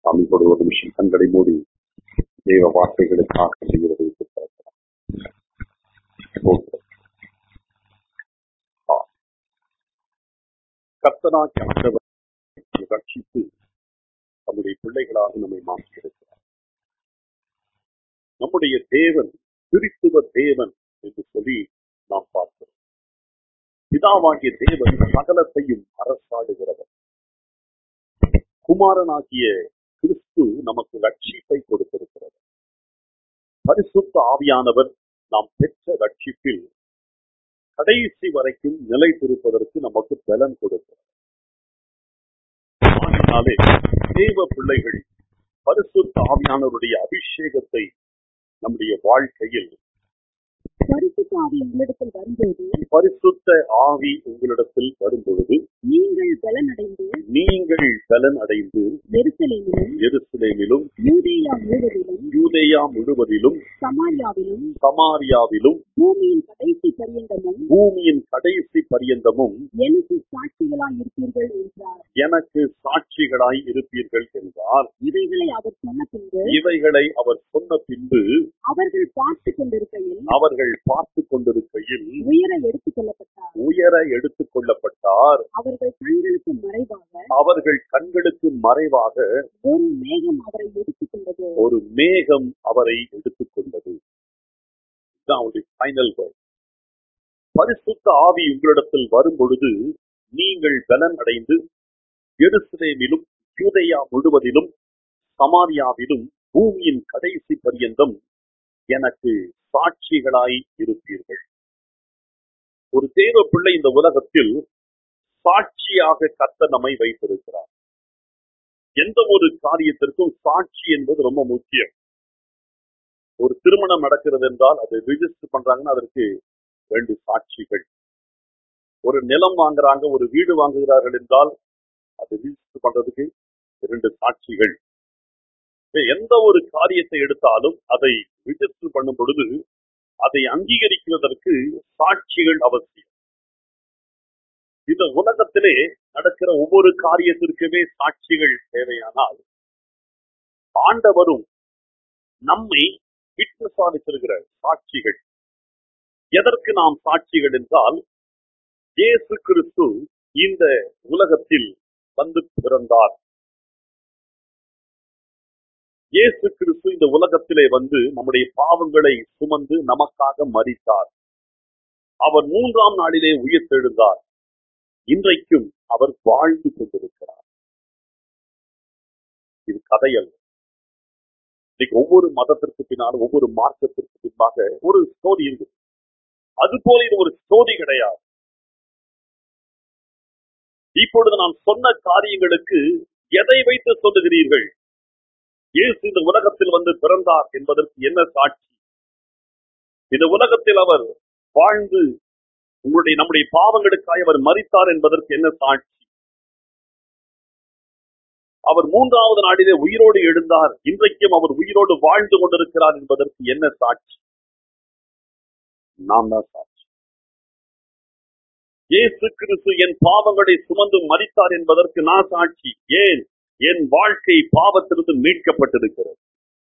நாம் இப்பொழுது ஒரு நிமிஷம் கண்களை மூடி தெய்வ வார்த்தைகளுக்காக செய்கிறது கர்த்தனாகி ஆண்டவர் நம்மை ரட்சித்து நம்முடைய பிள்ளைகளாக நம்மை மாற்றியிருக்கிறார் நம்முடைய தேவன் கிறிஸ்துவ தேவன் என்று சொல்லி நாம் பார்க்கிறோம் பிதாவாகிய தேவன் சகலத்தையும் அரசாடுகிறவர் குமாரனாகிய கிறிஸ்து நமக்கு ரட்சிப்பை கொடுத்திருக்கிறது பரிசுத்த ஆவியானவர் நாம் பெற்ற ரட்சிப்பில் கடைசி வரைக்கும் நிலைத்திருப்பதற்கு நமக்கு பலன் கொடுக்கிறது ஆகினாலே தேவ பிள்ளைகள் பரிசுத்த ஆவியானவருடைய அபிஷேகத்தை நம்முடைய வாழ்க்கையில் பரிசுத்த ஆவி உங்களிடத்தில் வரும்போது பரிசுத்த ஆவி உங்களிடத்தில் வரும்பொழுது நீங்கள் பலனடைந்து நீங்கள் பலன் அடைந்து எருசலேமிலும் எருசலேமிலும் யூதேயா முழுவதிலும் யூதேயா முழுவதிலும் சமாரியாவிலும் சமாரியாவிலும் பூமியின் கடைசி பரியந்தமும் பூமியின் கடைசி பரியந்தமும் எனக்கு சாட்சிகளாய் இருப்பீர்கள் என்றார் எனக்கு சாட்சிகளாய் இருப்பீர்கள் என்றார் இவைகளை அவர் சொன்ன பின்பு இவைகளை அவர் சொன்ன பின்பு அவர்கள் பார்த்துக் கொண்டிருக்கையில் அவர்கள் பார்த்து கொண்டிருக்கையில் உயர எடுத்துக் கொள்ளப்பட்டார் உயர எடுத்துக் கொள்ளப்பட்டார் அவர்கள் கண்களுக்கு மறைவாக அவர்கள் கண்களுக்கு மறைவாக ஒரு மேகம் அவரை எடுத்துக் கொண்டது ஒரு மேகம் அவரை எடுத்துக் கொண்டது இதுதான் அவருடைய ஃபைனல் வேர்ட் பரிசுத்த ஆவி உங்களிடத்தில் வரும் பொழுது நீங்கள் பலன் அடைந்து எருசலேமிலும் யூதேயா முழுவதிலும் சமாரியாவிலும் பூமியின் கடைசி பரியந்தம் எனக்கு சாட்சிகளாய் இருப்பீர்கள் ஒரு தேவ பிள்ளை இந்த உலகத்தில் சாட்சியாக கத்த நம்மை வைத்திருக்கிறார் எந்த ஒரு காரியத்திற்கும் சாட்சி என்பது ரொம்ப முக்கியம் ஒரு திருமணம் நடக்கிறது என்றால் அதை ரிஜிஸ்டர் பண்றாங்கன்னா அதற்கு ரெண்டு சாட்சிகள் ஒரு நிலம் வாங்குறாங்க ஒரு வீடு வாங்குகிறார்கள் என்றால் அதை ரிஜிஸ்டர் பண்றதுக்கு இரண்டு சாட்சிகள் எந்த ஒரு காரியத்தை எடுத்தாலும் அதை ரிஜிஸ்டர் பண்ணும் பொழுது அதை அங்கீகரிக்கிறதற்கு சாட்சிகள் அவசியம் இந்த உலகத்திலே நடக்கிற ஒவ்வொரு காரியத்திற்குமே சாட்சிகள் தேவையானால் ஆண்டவரும் நம்மை விட்டுசாலித்திருக்கிற சாட்சிகள் எதற்கு நாம் சாட்சிகள் என்றால் இயேசு கிறிஸ்து இந்த உலகத்தில் வந்து பிறந்தார் இயேசு கிறிஸ்து இந்த உலகத்திலே வந்து நம்முடைய பாவங்களை சுமந்து நமக்காக மறித்தார் அவர் மூன்றாம் நாளிலே உயிர்த்தெழுந்தார் இன்றைக்கும் அவர் வாழ்ந்து கொண்டிருக்கிறார் இது கதையல்ல இன்னைக்கு ஒவ்வொரு மதத்திற்கு பின்னால் ஒவ்வொரு மார்க்கத்திற்கு பின்பாக ஒரு ஸ்டோரி இருக்கு அது போல இது ஒரு ஸ்டோரி கிடையாது இப்பொழுது நான் சொன்ன காரியங்களுக்கு எதை வைத்து சொல்லுகிறீர்கள் இயேசு இந்த உலகத்தில் வந்து பிறந்தார் என்பதற்கு என்ன சாட்சி இந்த உலகத்தில் அவர் வாழ்ந்து உங்களுடைய நம்முடைய பாவங்களுக்காக அவர் மறித்தார் என்பதற்கு என்ன சாட்சி அவர் மூன்றாவது நாளிலே உயிரோடு எழுந்தார் இன்றைக்கும் அவர் உயிரோடு வாழ்ந்து கொண்டிருக்கிறார் என்பதற்கு என்ன சாட்சி நாம் தான் சாட்சி இயேசு கிறிஸ்து என் பாவங்களை சுமந்து மறித்தார் என்பதற்கு நான் சாட்சி ஏன் என் வாழ்க்கை பாவத்திலிருந்து மீட்கப்பட்டிருக்கிறது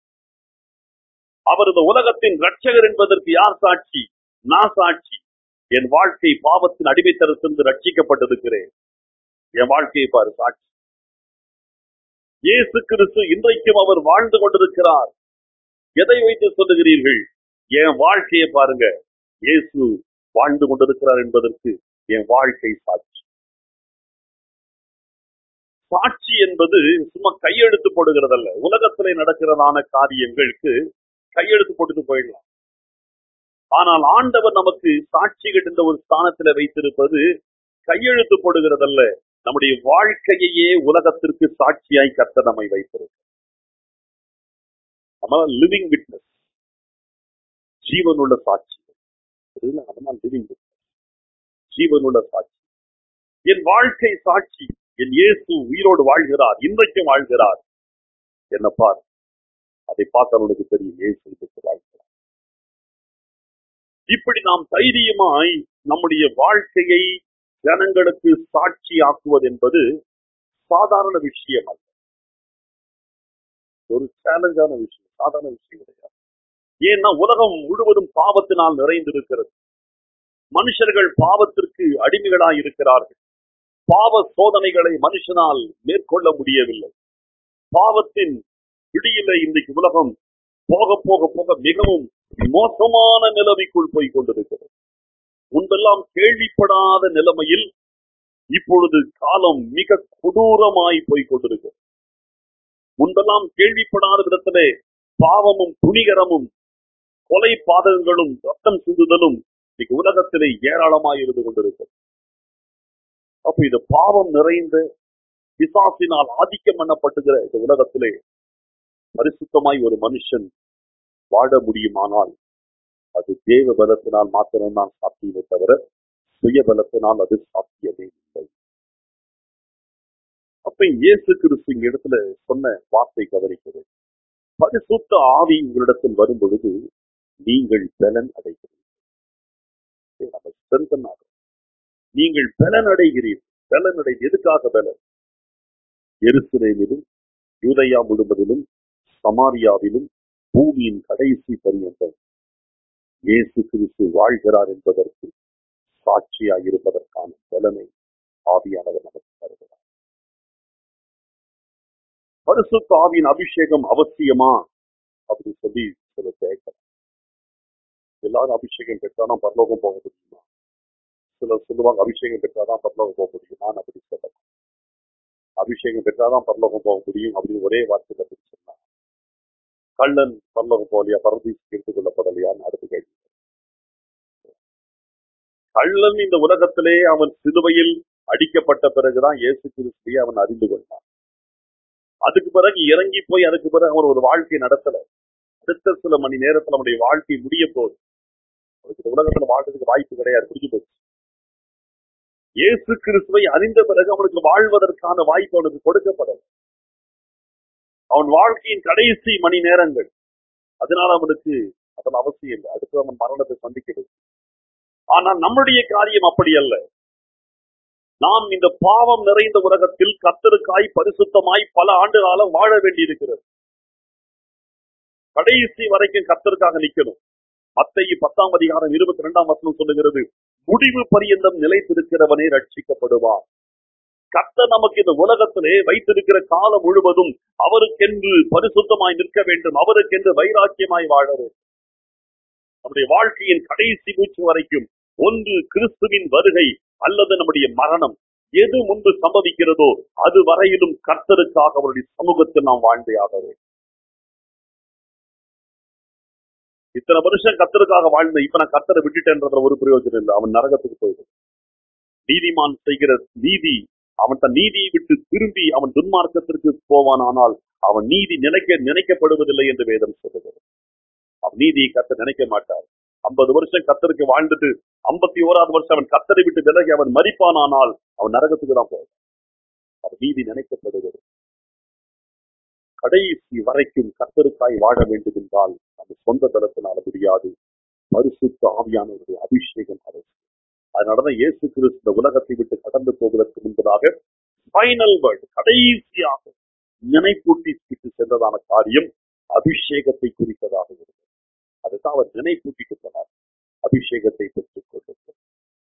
அவர் இந்த உலகத்தின் ரட்சகர் என்பதற்கு யார் சாட்சி நான் சாட்சி என் வாழ்க்கை பாவத்தின் அடிமைத்தரத்திலிருந்து ரட்சிக்கப்பட்டிருக்கிறேன் என் வாழ்க்கையை பாரு சாட்சி இயேசு கிறிஸ்து இன்றைக்கும் அவர் வாழ்ந்து கொண்டிருக்கிறார் எதை வைத்து சொல்லுகிறீர்கள் என் வாழ்க்கையை பாருங்க இயேசு வாழ்ந்து கொண்டிருக்கிறார் என்பதற்கு என் வாழ்க்கை சாட்சி சாட்சி என்பது சும்மா கையெழுத்து போடுகிறதல்ல உலகத்திலே நடக்கிறதான காரியங்களுக்கு கையெழுத்து போட்டுட்டு போயிடலாம் ஆனால் ஆண்டவர் நமக்கு சாட்சிகள் என்ற ஒரு ஸ்தானத்தில் வைத்திருப்பது கையெழுத்து போடுகிறதல்ல நம்முடைய வாழ்க்கையையே உலகத்திற்கு சாட்சியாய் கத்த நம்மை வைத்திருக்கு நம்ம லிவிங் விட்னஸ் ஜீவனுள்ள சாட்சி அதனால் லிவிங் விட்னஸ் ஜீவனுள்ள சாட்சி என் வாழ்க்கை சாட்சி என் இயேசு உயிரோடு வாழ்கிறார் இன்றைக்கும் வாழ்கிறார் என்ன பார் அதை பார்த்தவனுக்கு தெரியும் இயேசு இன்றைக்கு வாழ்கிறார் இப்படி நாம் தைரியமாய் நம்முடைய வாழ்க்கையை ஜனங்களுக்கு சாட்சியாக்குவது என்பது சாதாரண விஷயம் அல்ல ஒரு சேலஞ்சான விஷயம் சாதாரண விஷயம் கிடையாது ஏன்னா உலகம் முழுவதும் பாவத்தினால் நிறைந்திருக்கிறது மனுஷர்கள் பாவத்திற்கு அடிமைகளாய் இருக்கிறார்கள் பாவ சோதனைகளை மனுஷனால் மேற்கொள்ள முடியவில்லை பாவத்தின் பிடியில இன்றைக்கு உலகம் போக போக போக மிகவும் மோசமான நிலைமைக்குள் போய் கொண்டிருக்கிறது முன்பெல்லாம் கேள்விப்படாத நிலைமையில் இப்பொழுது காலம் மிக கொடூரமாய் போய் கொண்டிருக்கிறது முன்பெல்லாம் கேள்விப்படாத விதத்திலே பாவமும் துணிகரமும் கொலை பாதகங்களும் ரத்தம் சிந்துதலும் இன்னைக்கு உலகத்திலே ஏராளமாய் இருந்து கொண்டிருக்கிறது அப்ப இது பாவம் நிறைந்த பிசாசினால் ஆதிக்கம் பண்ணப்பட்டுகிற இந்த உலகத்திலே பரிசுத்தமாய் ஒரு மனுஷன் வாழ முடியுமானால் அது தேவ பலத்தினால் மாத்திரம்தான் சாத்தியமே தவிர சுய பலத்தினால் அது சாத்தியமே இல்லை அப்ப இயேசு கிறிஸ்து இங்க இடத்துல சொன்ன வார்த்தை கவனிக்கிறது பரிசுத்த ஆவி உங்களிடத்தில் வரும் பொழுது நீங்கள் பலன் அடைகிறீர்கள் நம்ம strengthen ஆகிறோம். நீங்கள் பலன் அடைகிறீர்கள் பலன் அடை எதுக்காக பலன் எருசலேமிலும் யூதயா முழுவதிலும் சமாரியாவிலும் பூமியின் கடைசி பரியந்தம் இயேசு கிறிஸ்து வாழ்கிறார் என்பதற்கு சாட்சியாய் இருப்பதற்கான பலனை ஆவியானவர் நமக்கு தருகிறார் பரிசுத்த ஆவியின் அபிஷேகம் அவசியமா அப்படின்னு சொல்லி சில கேட்கலாம் எல்லாரும் அபிஷேகம் பெற்றாதான் பரலோகம் போக முடியுமா சிலர் சொல்லுவாங்க அபிஷேகம் பெற்றாதான் பரலோகம் போக முடியும் நான் அப்படி சொல்ல அபிஷேகம் பெற்றாதான் பரலோகம் போக முடியும் அப்படின்னு ஒரே வார்த்தையில அப்படி சொன்னாங்க கள்ளன் பரலோகம் போகலையா பரதீசுக்கு எடுத்துக் கொள்ளப்படலையான்னு அடுத்து கேள்வி கள்ளன் இந்த உலகத்திலே அவன் சிலுவையில் அடிக்கப்பட்ட பிறகுதான் இயேசு கிறிஸ்துவை அவன் அறிந்து கொண்டான் அதுக்கு பிறகு இறங்கி போய் அதுக்கு பிறகு அவன் ஒரு வாழ்க்கை நடத்தல அடுத்த சில மணி நேரத்துல அவனுடைய வாழ்க்கை முடிய போகுது அவனுக்கு இந்த உலகத்துல வாழ்றதுக்கு வாய்ப்பு கிடையாது முடிஞ்சு போச்சு இயேசு கிறிஸ்துவை அறிந்த பிறகு அவனுக்கு வாழ்வதற்கான வாய்ப்பு அவனுக்கு கொடுக்கப்படல அவன் வாழ்க்கையின் கடைசி மணி நேரங்கள் அதனால அவனுக்கு அதன் அவசியம் இல்லை அடுத்து அவன் மரணத்தை சந்திக்கிறது ஆனால் நம்முடைய காரியம் அப்படி அல்ல நாம் இந்த பாவம் நிறைந்த உலகத்தில் கத்தருக்காய் பரிசுத்தமாய் பல ஆண்டு காலம் வாழ வேண்டியிருக்கிறது கடைசி வரைக்கும் கத்தருக்காக நிக்கணும் மத்தைய பத்தாம் அதிகாரம் இருபத்தி ரெண்டாம் வசனம் சொல்லுகிறது முடிவு பரியந்தம் நிலைத்திருக்கிறவனே ரட்சிக்கப்படுவான் கர்த்தர் நமக்கு இந்த உலகத்திலே வைத்திருக்கிற காலம் முழுவதும் அவருக்கென்று பரிசுத்தமாய் நிற்க வேண்டும் அவருக்கென்று வைராக்கியமாய் வாழ வேண்டும் நம்முடைய வாழ்க்கையின் கடைசி மூச்சு வரைக்கும் ஒன்று கிறிஸ்துவின் வருகை அல்லது நம்முடைய மரணம் எது முன்பு சம்பவிக்கிறதோ அது வரையிலும் கர்த்தருக்காக அவருடைய சமூகத்தில் நாம் வாழ்ந்தே ஆக வேண்டும் இத்தனை வருஷம் கர்த்தருக்காக வாழ்ந்த இப்ப நான் கர்த்தரை விட்டுட்டேன்றதுல ஒரு பிரயோஜனம் இல்லை அவன் நரகத்துக்கு போயிடும் நீதிமான் செய்கிற நீதி அவன் தன் நீதியை விட்டு திரும்பி அவன் துன்மார்க்கத்திற்கு போவானானால் அவன் நீதி நினைக்க நினைக்கப்படுவதில்லை என்று வேதம் சொல்லுகிறது அவன் நீதியை கத்த நினைக்க மாட்டார் ஐம்பது வருஷம் கத்தருக்கு வாழ்ந்துட்டு ஐம்பத்தி ஓராவது வருஷம் அவன் கத்தரை விட்டு விலகி அவன் மறிப்பானானால் அவன் நரகத்துக்கு தான் போவான் அவன் நீதி நினைக்கப்படுகிறது கடைசி வரைக்கும் கத்தருக்காய் வாழ வேண்டும் என்றால் நம்ம சொந்த தளத்தினால முடியாது பரிசுத்த ஆவியானவருடைய அபிஷேகம் அவசியம் அதனாலதான் இயேசு கிறிஸ்து இந்த உலகத்தை விட்டு கடந்து போவதற்கு முன்பதாக ஃபைனல் வேர்டு கடைசியாக நினைப்பூட்டி விட்டு சென்றதான காரியம் அபிஷேகத்தை குறித்ததாக இருந்தது அதுதான் அவர் நினைப்பூட்டிட்டு போனார் அபிஷேகத்தை பெற்றுக் கொண்டிருக்கிறார்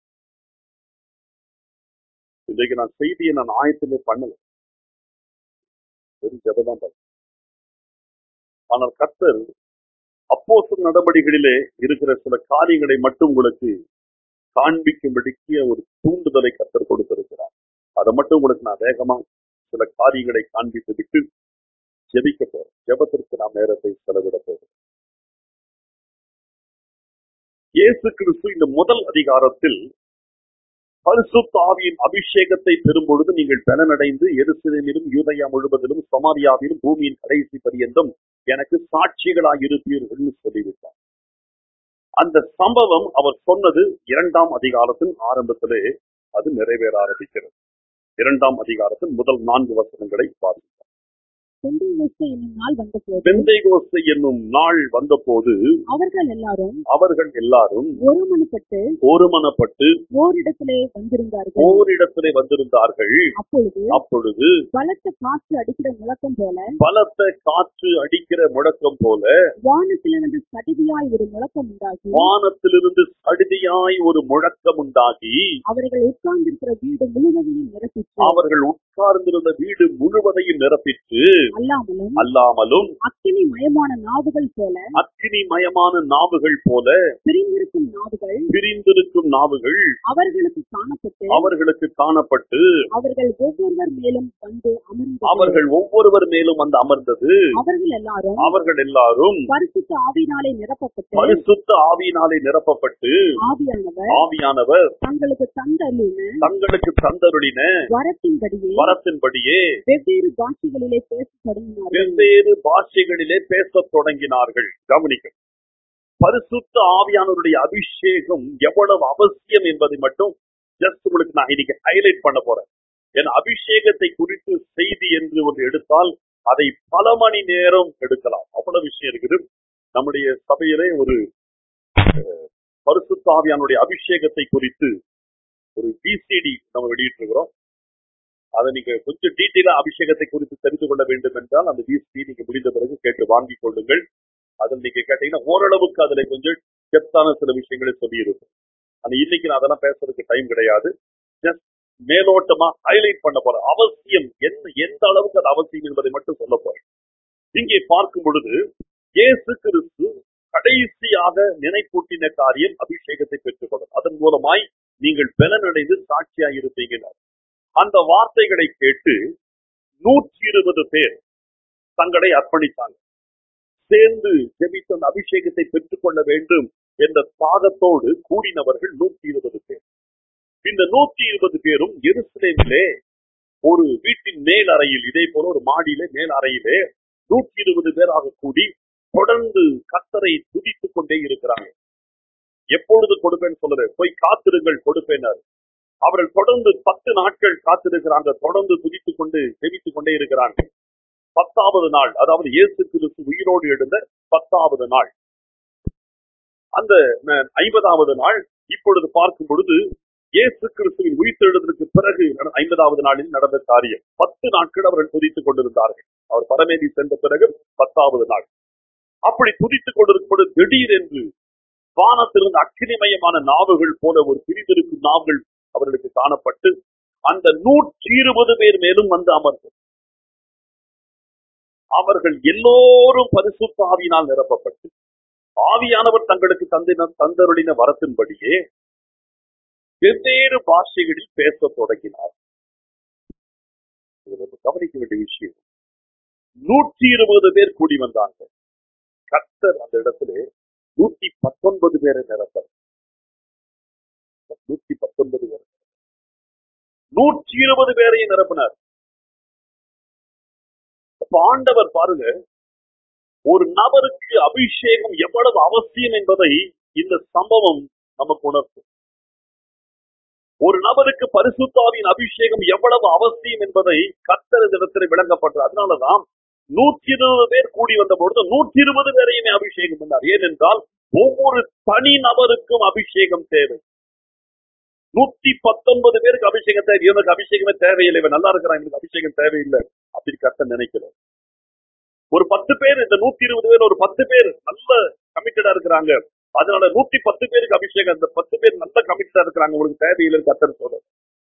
இன்றைக்கு நான் செய்தியை நான் ஆயத்திலே பண்ணல வெறும் ஜபதான் பண்ணேன். ஆனால் கர்த்தர் அப்போஸ்தல நடவடிக்கைகளிலே இருக்கிற சில காரியங்களை மட்டும் உங்களுக்கு காண்பிக்கும்படிக்கு ஒரு தூண்டுதலை கத்தர் கொடுத்திருக்கிறார் அதை மட்டும் உங்களுக்கு நான் வேகமா சில காரியங்களை காண்பித்து விட்டு ஜெபிக்க போறோம் ஜெபத்திற்கு நாம் நேரத்தை செலவிட போகிறோம் இயேசு கிறிஸ்து இந்த முதல் அதிகாரத்தில் பரிசுத்த ஆவியின் அபிஷேகத்தை பெறும் பொழுது நீங்கள் பலனடைந்து எருசலேமிலும் யூதயா முழுவதிலும் சமாரியாவிலும் பூமியின் கடைசி பரியந்தம் எனக்கு சாட்சிகளாய் இருப்பீர்கள் சொல்லிவிட்டார் அந்த சம்பவம் அவர் சொன்னது இரண்டாம் அதிகாரத்தின் ஆரம்பத்திலே அது நிறைவேற ஆரம்பிக்கிறது இரண்டாம் அதிகாரத்தின் முதல் நான்கு வசனங்களை பாருங்கள் பெந்தைகோஸ்தே என்னும் நாள் வந்தபோது பெந்தைகோஸ்து என்னும் நாள் வந்தபோது அவர்கள் எல்லாரும் அவர்கள் எல்லாரும் ஒருமனப்பட்டு ஒருமனப்பட்டு ஓரிடத்திலே வந்திருந்தார்கள் ஓரிடத்திலே வந்திருந்தார்கள் அப்பொழுது அப்பொழுது பலத்த காற்று அடிக்கிற முழக்கம் போல பலத்த காற்று அடிக்கிற முழக்கம் போல வானத்திலிருந்து சடிதியாய் ஒரு முழக்கம் உண்டாகி வானத்திலிருந்து சடுதியாய் ஒரு முழக்கம் உண்டாகி அவர்கள் உட்கார்ந்திருக்கிற வீடு முழுவதையும் நிரப்பிற்று அவர்கள் உட்கார்ந்திருந்த வீடு முழுவதையும் நிரப்பிற்று அல்லாமலும் அல்லாமலும் அக்கினி மயமான நாவுகள் போல அக்கினி மயமான நாவுகள் போல பிரிந்திருக்கும் நாவுகள் பிரிந்திருக்கும் நாவுகள் அவர்களுக்கு காணப்பட்டு அவர்களுக்கு காணப்பட்டு அவர்கள் ஒவ்வொருவர் மேலும் வந்து அமர்ந்து அவர்கள் ஒவ்வொருவர் மேலும் வந்து அமர்ந்தது அவர்கள் எல்லாரும் அவர்கள் எல்லாரும் பரிசுத்த ஆவியினாலே நிரப்பப்பட்டு பரிசுத்த ஆவியினாலே நிரப்பப்பட்டு ஆவியானவர் ஆவியானவர் தங்களுக்கு தந்தருளின தங்களுக்கு தந்தருளின வரத்தின்படியே வரத்தின்படியே வெவ்வேறு பாஷைகளிலே பேசத் தொடங்கினார்கள் வெவ்வேறு பாஷைகளிலே பேசத் தொடங்கினார்கள் கவனிக்க பரிசுத்த ஆவியானவருடைய அபிஷேகம் எவ்வளவு அவசியம் என்பதை மட்டும் ஜஸ்ட் உங்களுக்கு நான் இன்னைக்கு ஹைலைட் பண்ண போறேன் என் அபிஷேகத்தை குறித்து செய்தி என்று ஒன்று எடுத்தால் அதை பல மணி நேரம் எடுக்கலாம் அவ்வளவு விஷயம் இருக்குது நம்முடைய சபையிலே ஒரு அஹ், பரிசுத்த ஆவியானுடைய அபிஷேகத்தை குறித்து ஒரு பிசிடி நம்ம வெளியிட்டிருக்கிறோம் அதை நீங்க கொஞ்சம் டீட்டெயிலா அபிஷேகத்தை குறித்து தெரிந்து கொள்ள வேண்டும் என்றால் அந்த பிசிடி நீங்க முடிந்த பிறகு கேட்டு வாங்கிக் கொள்ளுங்கள் அதில் நீங்க கேட்டீங்கன்னா ஓரளவுக்கு அதுல கொஞ்சம் டெப்தான சில விஷயங்களை சொல்லியிருக்கும் ஆனா இன்னைக்கு நான் அதெல்லாம் பேசுறதுக்கு டைம் கிடையாது ஜஸ்ட் மேலோட்டமா ஹைலைட் பண்ண போறேன் அவசியம் எந்த எந்த அளவுக்கு அது அவசியம் என்பதை மட்டும் சொல்ல போறேன் இங்கே பார்க்கும் பொழுது இயேசு கிறிஸ்து கடைசியாக நினைப்பூட்டின காரியம் அபிஷேகத்தை பெற்றுக்கொள்ளும் அதன் மூலமாய் நீங்கள் பலனடைந்து சாட்சியாக இருப்பீங்க அந்த வார்த்தைகளை கேட்டு நூற்றி இருபது பேர் தங்களை அர்ப்பணித்தாங்க சேர்ந்து ஜெபித்து அந்த அபிஷேகத்தை பெற்றுக்கொள்ள வேண்டும் என்ற தாகத்தோடு கூடினவர்கள் நூற்றி இருபது பேர் இந்த நூற்றி இருபது பேரும் எருசலேமிலே ஒரு வீட்டின் மேல் அறையில் இதே போல ஒரு மாடியிலே மேல் அறையிலே நூற்றி இருபது பேராக கூடி தொடர்ந்து கத்தரை துதித்துக் கொண்டே இருக்கிறாங்க எப்பொழுது கொடுப்பேன்னு சொல்லல போய் காத்திருங்கள் கொடுப்பேனார் அவர்கள் தொடர்ந்து பத்து நாட்கள் காத்திருக்கிறாங்க தொடர்ந்து துதித்துக் கொண்டு ஜெபித்துக் கொண்டே இருக்கிறாங்க பத்தாவது நாள் அதாவது இயேசு கிறிஸ்து உயிரோடு எழுந்த பத்தாவது நாள் அந்த ந- ஐம்பதாவது நாள் இப்பொழுது பார்க்கும் பொழுது இயேசு கிறிஸ்துவின் உயிர்த்தெழுதலுக்கு பிறகு நட- ஐம்பதாவது நாளில் நடந்த காரியம் பத்து நாட்கள் அவர்கள் துதித்துக் கொண்டிருந்தார்கள் அவர் பரமேதி சென்ற பிறகு பத்தாவது நாள் அப்படி துதித்துக் கொண்டிருக்கும் பொழுது திடீரென்று வானத்திலிருந்து அக்கினிமயமான நாவுகள் போல ஒரு பிரிந்திருக்கும் நாவுகள் அவர்களுக்கு காணப்பட்டு அந்த நூற்றி இருபது பேர் மேலும் வந்து அமர்ந்தது அவர்கள் எல்லோரும் பரிசுத்த ஆவியினால் நிரப்பப்பட்டு ஆவியானவர் தங்களுக்கு தந்தின தந்தருளின வரத்தின்படியே வெவ்வேறு பாஷைகளில் பேசத் தொடங்கினார் இதுல நம்ம கவனிக்க வேண்டிய விஷயம் நூற்றி இருபது பேர் கூடி வந்தாங்க கர்த்தர் அந்த இடத்துல நூத்தி பத்தொன்பது பேரை நிரப்பர் நூத்தி பத்தொன்பது பேர் நூற்றி இருபது பேரையும் நிரப்பினார் அப்ப ஆண்டவர் பாருங்க ஒரு நபருக்கு அபிஷேகம் எவ்வளவு அவசியம் என்பதை இந்த சம்பவம் நமக்கு உணர்த்தும் ஒரு நபருக்கு பரிசுத்தாவின் அபிஷேகம் எவ்வளவு அவசியம் என்பதை கத்தரிடத்தில் விளங்கப்பட்டது அதனாலதான் நூற்றி இருபது பேர் கூடி வந்த பொழுது நூற்றி இருபது பேரையுமே அபிஷேகம் பண்ணார் ஏனென்றால் ஒவ்வொரு தனி நபருக்கும் அபிஷேகம் தேவை நூத்தி பத்தொன்பது பேருக்கு அபிஷேகம் தேவை இவனுக்கு அபிஷேகமே தேவையில்லை இவன் நல்லா இருக்கிறான் இவனுக்கு அபிஷேகம் தேவையில்லை அப்படி கத்த நினைக்கிறோம் ஒரு பத்து பேர் இந்த நூத்தி இருபது பேர் ஒரு பத்து பேர் நல்ல கமிட்டடா இருக்கிறாங்க அதனால நூத்தி பத்து பேருக்கு அபிஷேகம் அந்த பத்து பேர் நல்ல கமிட்டடா இருக்கிறாங்க உங்களுக்கு தேவையில்லை கத்தர் சொல்ற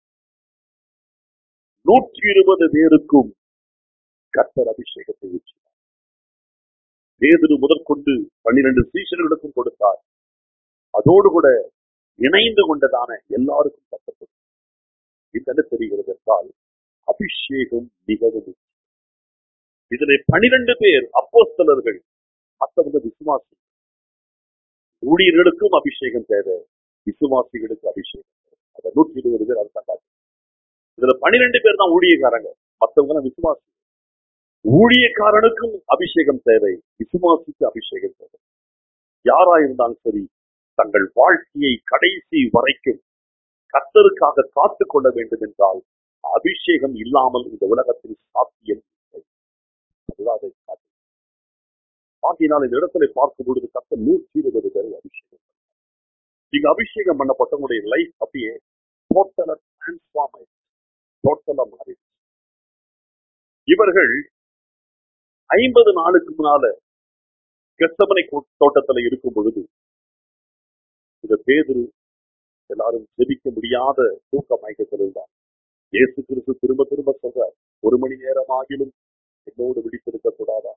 நூற்றி இருபது பேருக்கும் கத்தர் அபிஷேகத்தை ஊற்றினார் பேதுரு முதற்கொண்டு பன்னிரண்டு சீஷர்களுக்கும் கொடுத்தார் அதோடு கூட இணைந்து கொண்டதான எல்லாருக்கும் கத்தர் கொடுத்தார் இது என்ன தெரிகிறது என்றால் அபிஷேகம் மிகவும் முக்கியம். இதிலே பனிரெண்டு பேர் அப்போஸ்தலர்கள் மற்றவங்க விசுவாசி ஊழியர்களுக்கும் அபிஷேகம் தேவை விசுவாசிகளுக்கு அபிஷேகம் தேவை அந்த நூற்றி இருபது பேர் அது தந்தாச்சு இதுல பனிரெண்டு பேர் தான் ஊழியக்காரங்க மற்றவங்க எல்லாம் விசுவாசி ஊழியக்காரனுக்கும் அபிஷேகம் தேவை விசுவாசிக்கு அபிஷேகம் தேவை யாரா இருந்தாலும் சரி தங்கள் வாழ்க்கையை கடைசி வரைக்கும் கத்தருக்காக காத்துக் கொள்ள வேண்டும் என்றால் அபிஷேகம் இல்லாமல் இந்த உலகத்தில் சாத்தியம் இல்லை விழாவை காட்டு ஆகினால் இந்த இடத்துல பார்க்கும் பொழுது கத்த நூற்றி இருபது பேரை அபிஷேகம் பண்ணார். நீங்க அபிஷேகம் பண்ணப்பட்டவங்களுடைய லைஃப் அப்படியே டோட்டலா டிரான்ஸ்ஃபார்ம் ஆயிடுச்சு டோட்டலா மாறி இவர்கள் ஐம்பது நாளுக்கு முன்னால கெத்தமனை தோட்டத்துல இருக்கும் பொழுது இந்த பேதுரு எல்லாரும் ஜெபிக்க முடியாத தூக்க மயக்கத்தில் இருந்தார் இயேசு கிறிஸ்து திரும்ப திரும்ப சொல்றார் ஒரு மணி நேரம் ஆகிலும் என்னோடு விழித்திருக்க கூடாதா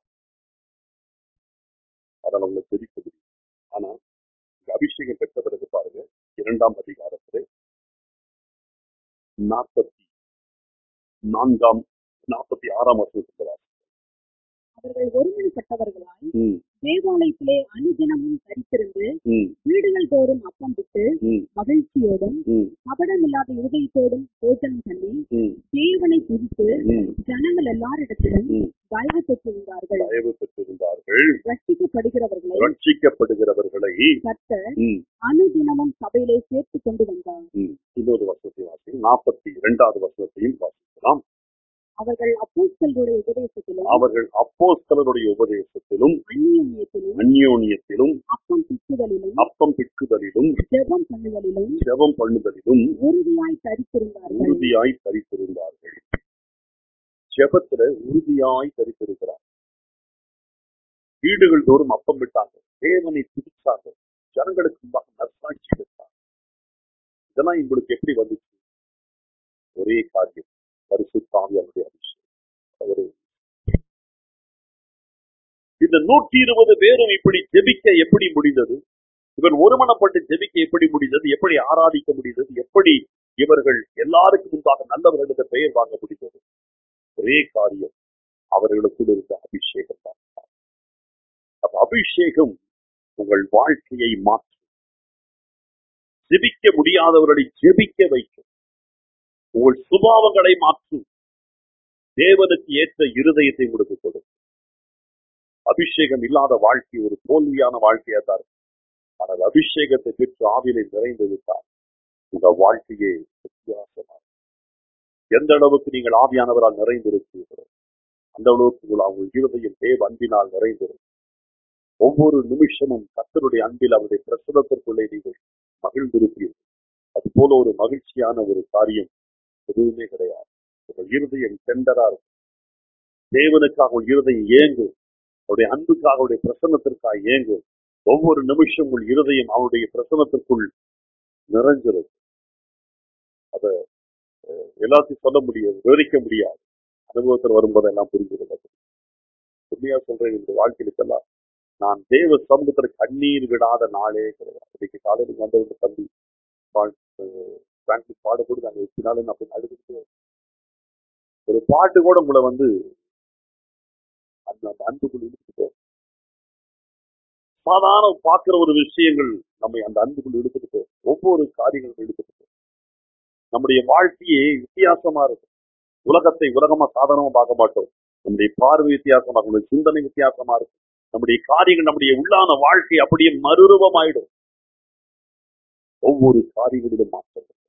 அதனால உங்களை ஜெபிக்க முடியும் ஆனா இந்த அபிஷேகம் பெற்ற பிறகு பாருங்க இரண்டாம் அதிகாரத்திலே நாற்பத்தி நான்காம் நாற்பத்தி ஆறாம் வருஷத்துல அவர்கள் ஒருமனப்பட்டவர்களாய் ம் தேவாலயத்திலே அனுதினமும் தரித்திருந்து ம் வீடுகள் தோறும் அப்பம் விட்டு ம் மகிழ்ச்சியோடும் ம் கபடமில்லாத இருதயத்தோடும் போஜனம் பண்ணி ம் தேவனை துதித்து ம் ஜனங்கள் எல்லாரிடத்திலும் ம். தயவு பெற்றிருந்தார்கள் தயவு பெற்றிருந்தார்கள் ரட்சிக்கப்படுகிறவர்களை ரட்சிக்கப்படுகிறவர்களை கர்த்தர் ம், அனுதினமும் சபையிலே சேர்த்துக் கொண்டு வந்தார் ம். இன்னொரு வசனத்தை வாசிக்கும் நாற்பத்தி இரண்டாவது வசனத்தையும் வாசிக்கலாம் அவர்கள் அப்போஸ்தலருடைய உபதேசத்திலும் அவர்கள் அப்போஸ்தலருடைய உபதேசத்திலும் அந்நியத்திலும் அந்யோன்யத்திலும் அப்பம் பிச்சுதலிலும் அப்பம் பிக்குதலிலும் ஜெபம் பண்ணுதலிலும் ஜெபம் பண்ணுதலிலும் உறுதியாய் தரித்திருந்தார்கள் உறுதியாய் தரித்திருந்தார்கள் ஜெபத்துல உறுதியாய் தரித்திருக்கிறார் வீடுகள் தோறும் அப்பம் விட்டாங்க தேவனை துதிச்சாங்க ஜனங்களுக்கு முன்பாக நற்சாட்சி பெற்றார் இதெல்லாம் உங்களுக்கு எப்படி வந்துச்சு ஒரே காரியம் பரிசுத்தாவியானுடைய அபிஷேகம் ஒரே இந்த நூற்றி இருபது பேரும் இப்படி ஜெபிக்க எப்படி முடிந்தது இவர் ஒருமனப்பட்டு ஜெபிக்க எப்படி முடிந்தது எப்படி ஆராதிக்க முடிந்தது எப்படி இவர்கள் எல்லாருக்கும் முன்பாக நல்லவர்களுக்கு பெயர் வாங்க முடிந்தது ஒரே காரியம் அவர்களுக்குள் இருந்த அபிஷேகம் தான் அப்ப அபிஷேகம் உங்கள் வாழ்க்கையை மாற்றும் ஜெபிக்க முடியாதவர்களை ஜெபிக்க வைக்கும் உங்கள் சுபாவங்களை மாற்றும் தேவனுக்கு ஏற்ற இருதயத்தை உங்களுக்கு கொடுக்கும் அபிஷேகம் இல்லாத வாழ்க்கை ஒரு தோல்வியான வாழ்க்கையா தான் இருக்கும். ஆனால் அபிஷேகத்தை பெற்று ஆவிலை நிறைந்து விட்டால் உங்க வாழ்க்கையே வித்தியாசமாக எந்த அளவுக்கு நீங்கள் ஆவியானவரால் நிறைந்திருக்கிறீர்களோ அந்த அளவுக்கு உங்கள் உங்கள் இருதயம் தேவ அன்பினால் நிறைந்திருக்கும் ஒவ்வொரு நிமிஷமும் கர்த்தருடைய அன்பில் அவருடைய பிரசுரத்திற்குள்ளே நீங்கள் மகிழ்ந்திருப்பீர்கள் அது போல ஒரு மகிழ்ச்சியான ஒரு காரியம் எதுவுமே கிடையாது உங்கள் இருதயம் செண்டரா இருக்கும் தேவனுக்காக உங்கள் இருதயம் ஏங்கும் அவருடைய அன்புக்காக அவருடைய பிரசன்னத்திற்காக ஏங்கும் ஒவ்வொரு நிமிஷம் உங்கள் இருதயம் அவருடைய பிரசன்னத்திற்குள் நிறைஞ்சிருக்கும் அத அஹ், எல்லாத்தையும் சொல்ல முடியாது விவரிக்க முடியாது அனுபவத்தில் வரும்போது எல்லாம் புரிஞ்சு கொள்ள உண்மையா சொல்றேன் இந்த வாழ்க்கையிலுக்கெல்லாம் நான் தேவ சமூகத்துல கண்ணீர் விடாத நாளே கிடையாது இன்னைக்கு காலையில் வந்த ஒரு தம்பி பிரான்சிஸ் பாடுபோது நாங்கள் எத்தினாலும் அப்படி அழுதுட்டு ஒரு பாட்டு கூட உங்களை வந்து அந்த அந்த அன்புக்குள் இழுத்துட்டு சாதாரண பார்க்கிற ஒரு விஷயங்கள் நம்மை அந்த அன்புக்குள் இழுத்துட்டு போகும். ஒவ்வொரு காரியங்களும் இழுத்துட்டு போகும். நம்முடைய வாழ்க்கையே வித்தியாசமா இருக்கும் உலகத்தை உலகமா சாதாரணமா பார்க்க மாட்டோம் நம்முடைய பார்வை வித்தியாசமா இருக்கும் நம்முடைய சிந்தனை வித்தியாசமா இருக்கும் நம்முடைய காரியங்கள் நம்முடைய உள்ளான வாழ்க்கை அப்படியே மறுரூபமாயிடும் ஒவ்வொரு காரியங்களிலும் மாற்றம் இருக்கும்.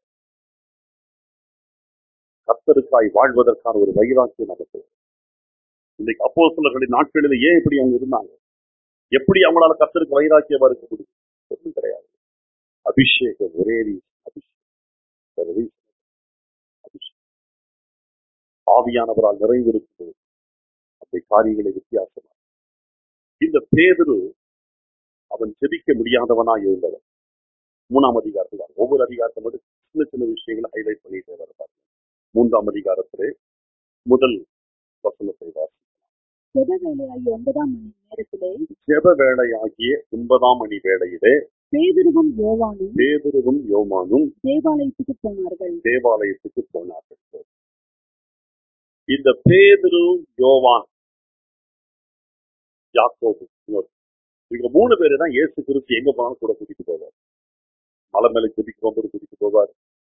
கர்த்தருக்காய் வாழ்வதற்கான ஒரு வைராக்கியம் நமக்கு வரும். இன்னைக்கு அப்போ சிலர்களின் நாட்களில் ஏன் இப்படி அவங்க இருந்தாங்க எப்படி அவங்களால கர்த்தருக்கு வைராக்கியமா இருக்க முடியும் ஒன்றும் கிடையாது அபிஷேகம் ஒரே reason. அபிஷேகம் வேற reason. அபிஷேகம் ஆவியானவரால் நிறைந்திருக்கிறது அந்த காரியங்களை வித்தியாசமா இந்த பேதுரு அவன் ஜெபிக்க முடியாதவனாய் இருந்தவன் மூணாம் அதிகாரத்தில் தான். ஒவ்வொரு அதிகாரத்தை மட்டும் சின்ன சின்ன விஷயங்களை ஹைலைட் பண்ணிட்டே வரப்பாரு மூன்றாம் அதிகாரத்திலே முதல் வசனத்தை வாசி ஜெப வேலையாகி ஒன்பதாம் மணி நேரத்திலே ஜெப வேளையாகிய ஒன்பதாம் மணி வேளையிலே பேதுருவும் யோவானும் பேதுருவும் யோமானும் தேவாலயத்துக்கு போனார்கள் தேவாலயத்துக்கு போனார்கள் இந்த பேதுரு யோவான் யாக்கோபு இன்னொரு. இவங்க மூணு பேரு தான் இயேசு கிறிஸ்து எங்க போனாலும் கூட கூட்டிட்டு போவார் மலை மேல ஜெபிக்க போகும்போது கூட்டிட்டு போவார்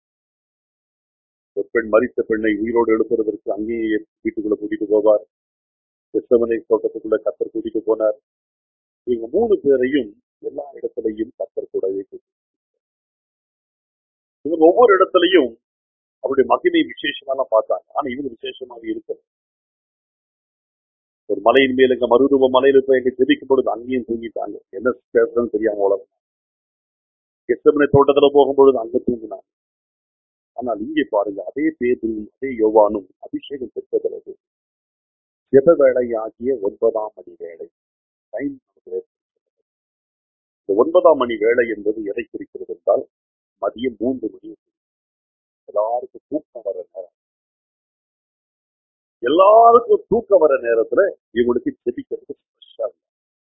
ஒரு பெண் மரித்த பெண்ணை உயிரோடு எழுப்புறதற்கு அங்கேயே வீட்டுக்குள்ள கூட்டிட்டு போவார் எத்தமனை தோட்டத்துக்குள்ள கத்தர் கூட்டிட்டு போனார் இவங்க மூணு பேரையும் எல்லா இடத்துலையும் கத்தர் கூடவே கூட்டிட்டு போனார். இவங்க ஒவ்வொரு இடத்துலையும் அவருடைய மகிமை விசேஷமா பார்த்தாங்க ஆனா இவங்க விசேஷமாக இருக்கல ஒரு மலையின் மேல எங்க மறுரூப மலையில போய் எங்க ஜெபிக்கும் பொழுது அங்கேயும் தூங்கிட்டாங்க என்ன பேசுறதுன்னு தெரியாம உலகம் கெட்டமனை தோட்டத்துல போகும்பொழுது அங்க தூங்கினாங்க ஆனால் இங்கே பாருங்க அதே பேதும் அதே யோவானும் அபிஷேகம் பெற்ற பிறகு ஜெப வேலை ஆகிய ஒன்பதாம் மணி வேலை டைம் இந்த ஒன்பதாம் மணி வேலை என்பது எதை குறிக்கிறது என்றால் மதியம் மூன்று மணி எல்லாருக்கும் தூக்கம் வர நேரம் எல்லாருக்கும் தூக்கம் வர நேரத்துல இவங்களுக்கு ஜெபிக்கிறது ஸ்பெஷல்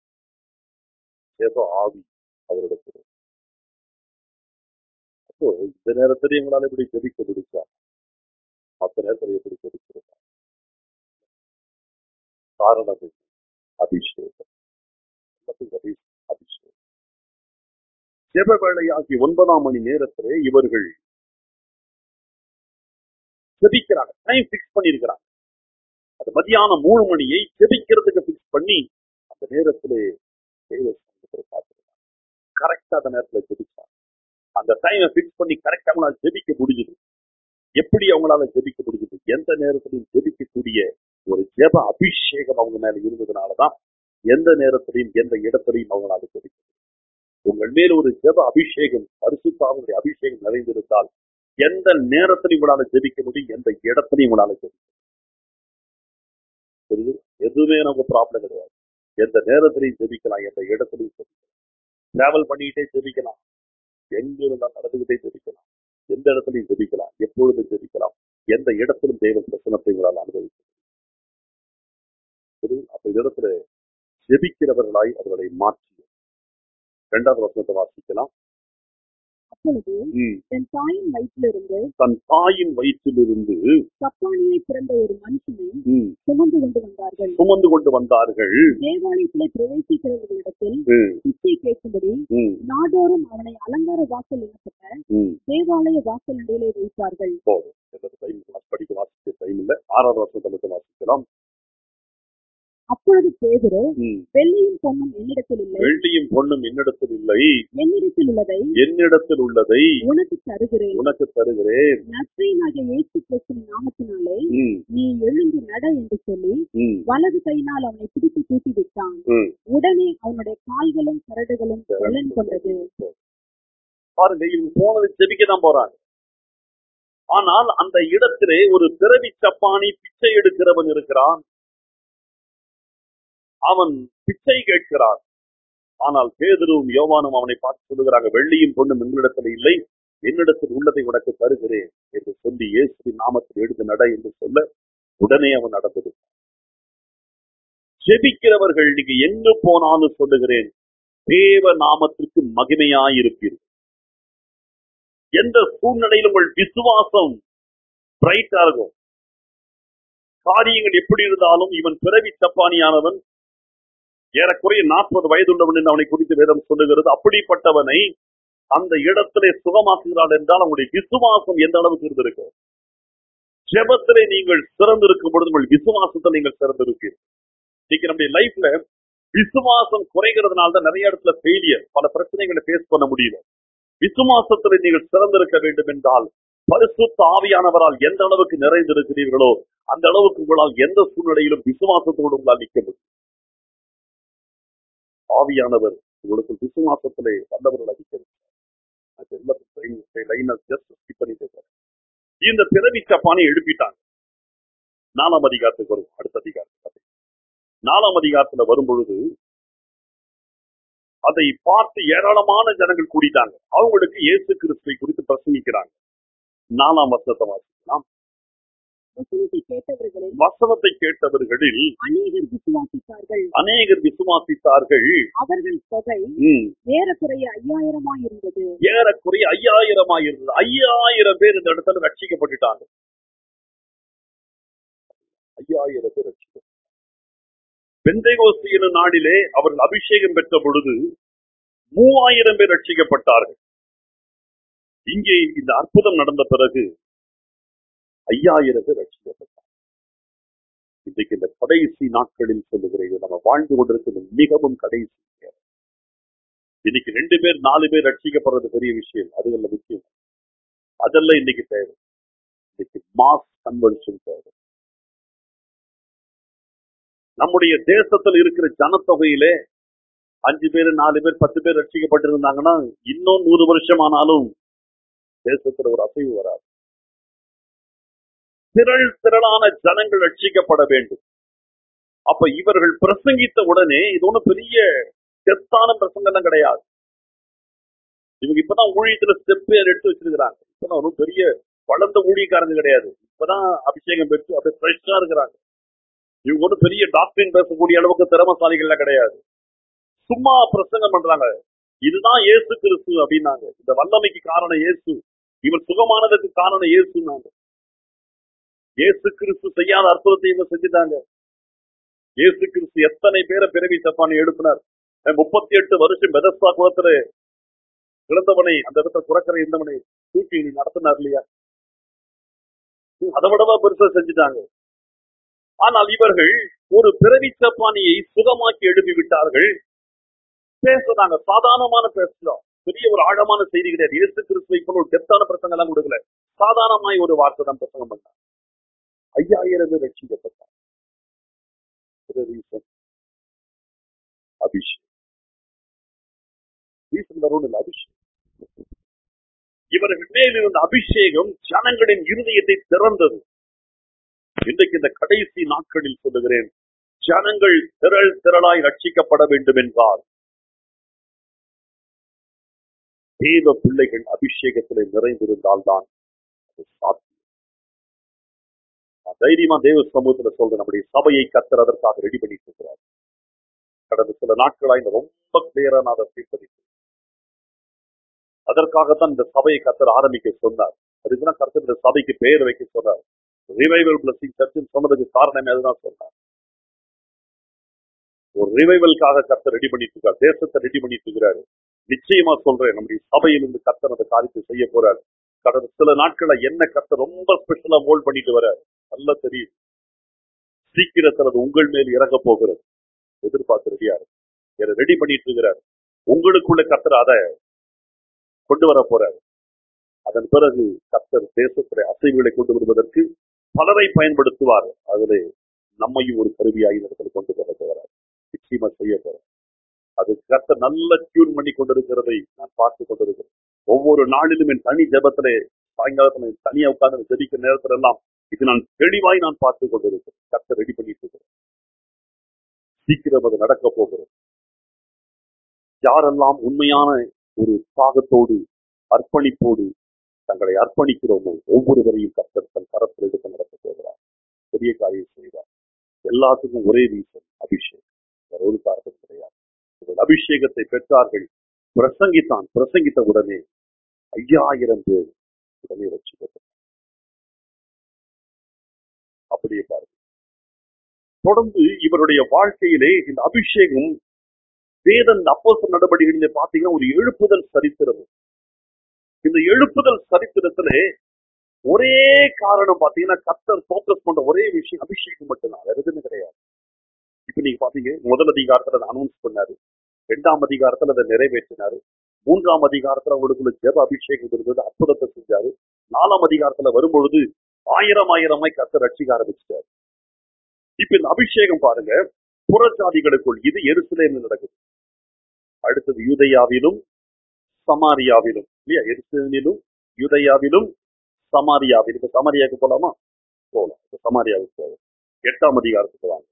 ஏதோ ஆவி அவரிடத்தில் அப்போ இந்த நேரத்துல இவங்களால எப்படி ஜெபிக்க முடிச்சா மற்ற நேரத்துல எப்படி ஜெபிக்கிறதா காரணம் என்ன? அபிஷேகம் அல்லது அபி- அபிஷேகம் ஜெப வேளையாகி ஒன்பதாம் மணி நேரத்திலே இவர்கள் ஜெபிக்கிறாங்க டைம் பிக்ஸ் பண்ணியிருக்கிறாங்க அது மதியானம் மூணு மணியை ஜெபிக்கிறதுக்கு பிக்ஸ் பண்ணி அந்த நேரத்திலே தேவ சமூகத்தை பார்த்துருக்காங்க கரெக்டா அந்த நேரத்துல ஜெபிச்சாங்க அந்த டைமை பிக்ஸ் பண்ணி கரெக்டா அவங்களால ஜெபிக்க முடியுது எப்படி அவங்களால ஜெபிக்க முடியுது எந்த நேரத்திலையும் ஜெபிக்கக்கூடிய ஒரு ஜெப அபிஷேகம் அவங்க மேல இருந்ததுனாலதான் எந்த நேரத்திலையும் எந்த இடத்திலையும் அவங்களால ஜெபிக்க முடியும். உங்கள் மேல் ஒரு ஜெப அபிஷேகம் பரிசுத்தாவுடைய அபிஷேகம் நிறைந்திருந்தால் எந்த நேரத்திலையும் உங்களால ஜெபிக்க முடியும் எந்த இடத்திலையும் உங்களால ஜெபிக்க முடியும். புரியுது எதுவுமே நமக்கு ப்ராப்ளம் கிடையாது எந்த நேரத்திலையும் ஜெபிக்கலாம் எந்த இடத்திலையும் ஜெபிக்கலாம் டிராவல் பண்ணிக்கிட்டே ஜெபிக்கலாம் எங்க இருந்தா நடந்துகிட்டே ஜெபிக்கலாம் எந்த இடத்துலையும் ஜெபிக்கலாம் எப்பொழுதும் ஜெபிக்கலாம் எந்த இடத்திலும் தேவ பிரசனத்தை உங்களால் அனுபவிக்க முடியும். புரியுது? அப்ப இந்த இடத்துல ஜெபிக்கிறவர்களாய் அவர்களை மாற்றி இரண்டாவது வசனத்தை வாசிக்கலாம் அப்பொழுது ம். தன் தாயின் வயிற்றிலிருந்து தன் தாயின் வயிற்றிலிருந்து சப்பானியை பிறந்த ஒரு மனுஷனை ம், சுமந்து கொண்டு வந்தார்கள் சுமந்து கொண்டு வந்தார்கள் தேவாலயத்திலே பிரவேசிக்கிறவர்களிடத்தில் ம், பிச்சை கேட்கும்படி ம், நாடோறும் அவனை அலங்கார வாசல் எனப்பட்ட ம். தேவாலய வாசல் நிலையிலே வைப்பார்கள் போதும் எனக்கு time இல்ல. படிக்க வாசிக்க டைம் இல்ல ஆறாவது வருஷத்தை மட்டும் வாசிக்கலாம் அப்பொழுது பேதுரு ம். வெள்ளியும் பொன்னும் என்னிடத்தில் இல்லை வெள்ளியும் பொண்ணும் என்னிடத்தில் இல்லை என்னிடத்தில் உள்ளதை என்னிடத்தில் உள்ளதை உனக்கு தருகிறேன் உனக்கு தருகிறேன் நற்செயனாகிய இயேசு கிறிஸ்துவின் நாமத்தினாலே ம், நீ எழுந்து நட என்று சொல்லி ம், வலது கையினால் அவனை பிடித்து தூக்கி விட்டான் ம். உடனே அவனுடைய கால்களும் கரடுகளும் பலன் கொண்டது பாருங்க இவங்க போனது ஜெபிக்க தான் போறாங்க ஆனால் அந்த இடத்திலே ஒரு பிறவி சப்பானி பிச்சை எடுக்கிறவன் இருக்கிறான் அவன் பிச்சை கேட்கிறான் ஆனால் பேதரும் யோவானும் அவனை பார்த்து சொல்லுகிறாங்க வெள்ளியும் பொண்ணும் எங்களிடத்தில் இல்லை என்னிடத்தில் உள்ளதை உனக்கு தருகிறேன் என்று சொல்லி இயேசுவின் நாமத்தில் எடுத்து நட என்று சொல்ல உடனே அவன் நடந்தது ஜெபிக்கிறவர்கள் நீங்க எங்கு போனாலும் சொல்லுகிறேன் தேவ நாமத்திற்கு மகிமையாயிருப்பீர்கள் எந்த சூழ்நிலையிலும் உங்கள் விசுவாசம் பிரைட்டா இருக்கும் காரியங்கள் எப்படி இருந்தாலும் இவன் பிறவி தப்பானியானவன் ஏறக்குறைய நாற்பது வயதுள்ளவன் என்று அவனை குறித்து வேதம் சொல்லுகிறது அப்படிப்பட்டவனை அந்த இடத்திலே சுகமாக்குகிறாள் என்றால் அவனுடைய விசுவாசம் எந்த அளவுக்கு இருந்திருக்கு ஜெபத்திலே நீங்கள் சிறந்திருக்கும் பொழுது உங்கள் விசுவாசத்தில் நீங்கள் சிறந்திருப்பீர்கள் இன்னைக்கு நம்முடைய லைஃப்ல விசுவாசம் குறைகிறதுனால தான் நிறைய இடத்துல ஃபெயிலியர் பல பிரச்சனைகளை ஃபேஸ் பண்ண முடியல விசுவாசத்தில் நீங்கள் சிறந்திருக்க வேண்டும் என்றால் பரிசுத்த ஆவியானவரால் எந்த அளவுக்கு நிறைந்திருக்கிறீர்களோ அந்த அளவுக்கு உங்களால் எந்த சூழ்நிலையிலும் விசுவாசத்தோடு உங்களால் நிற்க முடியும் ஆவியானவர் உங்களுக்கு விசுவாசத்திலே வல்லவர்கள் அதிகம் இந்த பிறவி சப்பானை எழுப்பிட்டாங்க நாலாம் அதிகாரத்துக்கு வரும் அடுத்த அதிகாரத்துக்கு நாலாம் அதிகாரத்துல வரும் பொழுது அதை பார்த்து ஏராளமான ஜனங்கள் கூடிட்டாங்க அவங்களுக்கு இயேசு கிறிஸ்துவை குறித்து பிரசங்கிக்கிறாங்க நாலாம் வசனத்தை வாசிக்கலாம் வசனத்தை கேட்டவர்களில் வசனத்தை கேட்டவர்களில் அநேகர் விசுவாசித்தார்கள் அநேகர் விசுவாசித்தார்கள் அவர்கள் தொகை ம், ஏறக்குறைய ஐயாயிரமாய் இருந்தது ஏறக்குறைய ஐயாயிரமா இருந்தது ஐயாயிரம் பேர் இந்த இடத்துல ரட்சிக்கப்பட்டுட்டாங்க ஐயாயிரம் பேர் ரட்சிக்கப்பட்டாங்க பெந்தைகோஸ்து எனும் நாளிலே அவர்கள் அபிஷேகம் பெற்ற பொழுது மூவாயிரம் பேர் ரட்சிக்கப்பட்டார்கள் இங்கே இந்த அற்புதம் நடந்த பிறகு ஐயாயிரம் பேர் ரட்சிக்கப்பட்டார் இன்றைக்கு இந்த கடைசி நாட்களில் சொல்லுகிறேன் இது நம்ம வாழ்ந்து கொண்டிருக்கிறது மிகவும் கடைசி நேரம். இன்னைக்கு ரெண்டு பேர் நாலு பேர் ரட்சிக்கப்படுறது பெரிய விஷயம் அதுகள்ல முக்கியம் அதெல்லாம் இன்னைக்கு தேவை இன்னைக்கு மாஸ் கன்வென்ஷன் தேவை நம்முடைய தேசத்தில் இருக்கிற ஜனத்தொகையிலே அஞ்சு பேர் நாலு பேர் பத்து பேர் ரட்சிக்கப்பட்டிருந்தாங்கன்னா இன்னும் நூறு வருஷம் ஆனாலும் தேசத்துல ஒரு அசைவு வராது திரள் திரளான ஜனங்கள் ரட்சிக்கப்பட வேண்டும் அப்ப இவர்கள் பிரசங்கித்த உடனே இது ஒண்ணும் பெரிய செத்தான பிரசங்கம் கிடையாது இவங்க இப்பதான் ஊழியத்துல ஸ்டெப் எடுத்து வச்சிருக்கிறாங்க இப்பதான் ஒன்றும் பெரிய வளர்ந்த ஊழியக்காரங்க கிடையாது இப்பதான் அபிஷேகம் பெற்று அப்படியே ஃப்ரெஷ்ஷா இருக்கிறாங்க இவங்க ஒன்றும் பெரிய டாக்டரின் பேசக்கூடிய அளவுக்கு திறமசாலிகள்லாம் கிடையாது சும்மா பிரசங்கம் பண்றாங்க இதுதான் இயேசு கிறிஸ்து அப்படின்னாங்க இந்த வல்லமைக்கு காரணம் இயேசு இவர் சுகமானதுக்கு காரணம் இயேசுனாங்க இயேசு கிறிஸ்து செய்யாத அற்புதத்தை இவங்க செஞ்சுட்டாங்க இயேசு கிறிஸ்து எத்தனை பேரை பிறவி தப்பான எழுப்பினார் முப்பத்தி எட்டு வருஷம் பெதஸ்தா குளத்துல இழந்தவனை அந்த இடத்துல குறைக்கிற இருந்தவனை தூக்கி நீ நடத்தினார் இல்லையா அதை விடவா பெருசா செஞ்சுட்டாங்க ஆனால் இவர்கள் ஒரு பிறவி சப்பானியை சுகமாக்கி எழுப்பி விட்டார்கள் பேசுறாங்க சாதாரணமான பேசலாம் பெரிய ஒரு ஆழமான செய்தி கிடையாது இயேசு கிறிஸ்துவை போல ஒரு டெப்தான பிரசங்கம் எல்லாம் கொடுக்கல சாதாரணமாய் ஒரு வார்த்தை தான் பிரசங்கம் பண்ணாங்க ஐயாயிரம் பேர் ரட்சிக்கப்பட்டார் ரீசன் அபிஷேக் ரீசன் வரும் இல்லை அபிஷேக் இவர்கள் மேல் இருந்த அபிஷேகம் ஜனங்களின் இருதயத்தை திறந்தது இன்றைக்கு இந்த கடைசி நாட்களில் சொல்லுகிறேன் ஜனங்கள் திரள் திரளாய் ரட்சிக்கப்பட வேண்டும் என்றால் தேவ பிள்ளைகள் அபிஷேகத்திலே நிறைந்திருந்தால் தான் அது சாத்தியம் நான் தைரியமா தேவ சமூகத்துல சொல்ற நம்முடைய சபையை கத்தர் அதற்காக ரெடி பண்ணிட்டு இருக்கிறார் கடந்த சில நாட்களாய் இந்த ரொம்ப கிளியரா நான் அதை தீர்ப்பதித்தேன் அதற்காகத்தான் இந்த சபையை கத்தர் ஆரம்பிக்க சொன்னார் அதுக்குதான் கத்தர் இந்த சபைக்கு பெயர் வைக்க சொன்னார் ரிவைவல் பிளஸிங் சர்ச் சொன்னதுக்கு காரணமே அதுதான் சொன்னார் ஒரு ரிவைவல்காக கத்தர் ரெடி பண்ணிட்டு இருக்கார் தேசத்தை ரெடி பண்ணிட்டு இருக்கிறாரு நிச்சயமா சொல்றேன் நம்முடைய சபையில் இருந்து கத்தர் அந்த காரியத்தை செய்ய போறாரு கடந்த சில நாட்கள என்ன கத்தர் ரொம்ப ஸ்பெஷலா மோல்ட் பண்ணிட்டு வராரு நல்லா தெரியும் சீக்கிரத்தில் அது உங்கள் மேல் இறங்க போகிறது எதிர்பார்த்து ரெடியா இருக்கு ரெடி பண்ணிட்டு இருக்கிறார் உங்களுக்குள்ள கத்தர் அதை கொண்டு வர போறாரு அதன் பிறகு கத்தர் தேசத்துறை அசைவுகளை கொண்டு வருவதற்கு பலரை பயன்படுத்துவார் அதிலே நம்மையும் ஒரு கருவியாகி இடத்துல கொண்டு வர போகிறார் நிச்சயமா செய்ய போறார் அது கத்தர் நல்ல டியூன் பண்ணி கொண்டிருக்கிறதை நான் பார்த்து கொண்டிருக்கிறேன் ஒவ்வொரு நாளிலும் என் தனி ஜபத்திலே சாயங்காலத்துல தனியா உட்கார்ந்து ஜெபிக்கிற நேரத்துல எல்லாம் இது நான் தெளிவாய் நான் பார்த்து கொண்டிருக்கிறேன் கத்தர் ரெடி பண்ணிட்டு இருக்கிறேன் சீக்கிரம் அது நடக்க போகிறது யாரெல்லாம் உண்மையான ஒரு தாகத்தோடு அர்ப்பணிப்போடு தங்களை அர்ப்பணிக்கிறோமோ ஒவ்வொருவரையும் கத்தர் தன் கரத்தில் எடுத்து நடத்த போகிறார் பெரிய காரியம் செய்வார் எல்லாத்துக்கும் ஒரே ரீசன் அபிஷேகம் வேற ஒரு காரணம் கிடையாது இவர்கள் அபிஷேகத்தை பெற்றார்கள் பிரசங்கித்தான் பிரசங்கித்த உடனே ஐயாயிரம் பேர் உடனே ரட்சிக்கப்பட்டார் அப்படியே பாருங்க தொடர்ந்து இவருடைய வாழ்க்கையிலே இந்த அபிஷேகம் வேதன் அப்போச நடவடிக்கைகளிலே பாத்தீங்கன்னா ஒரு எழுப்புதல் சரித்திரம் இந்த எழுப்புதல் சரித்திரத்திலே ஒரே காரணம் பாத்தீங்கன்னா கத்தர் போக்கஸ் பண்ற ஒரே விஷயம் அபிஷேகம் மட்டும்தான் வேற எதுவுமே கிடையாது இப்ப நீங்க பாத்தீங்க முதல் அதிகாரத்துல அதை அனௌன்ஸ் பண்ணாரு இரண்டாம் அதிகாரத்துல அதை நிறைவேற்றினாரு மூன்றாம் அதிகாரத்துல அவங்களுக்குள்ள ஜெப அபிஷேகம் இருந்தது அற்புதத்தை செஞ்சாரு நாலாம் அதிகாரத்துல வரும்பொழுது ஆயிரம் ஆயிரமாய் கத்தர் ரட்சிக்க ஆரம்பிச்சிட்டாரு இப்ப இந்த அபிஷேகம் பாருங்க புறஜாதிகளுக்குள் இது எருசலேமில் நடக்குது அடுத்தது யூதயாவிலும் சமாரியாவிலும் இல்லையா எருசலேமிலும் யூதயாவிலும் சமாரியாவிலும் இப்ப சமாரியாவுக்கு போலாமா போகலாம் இப்ப சமாரியாவுக்கு போகலாம் எட்டாம் அதிகாரத்துக்கு வாங்க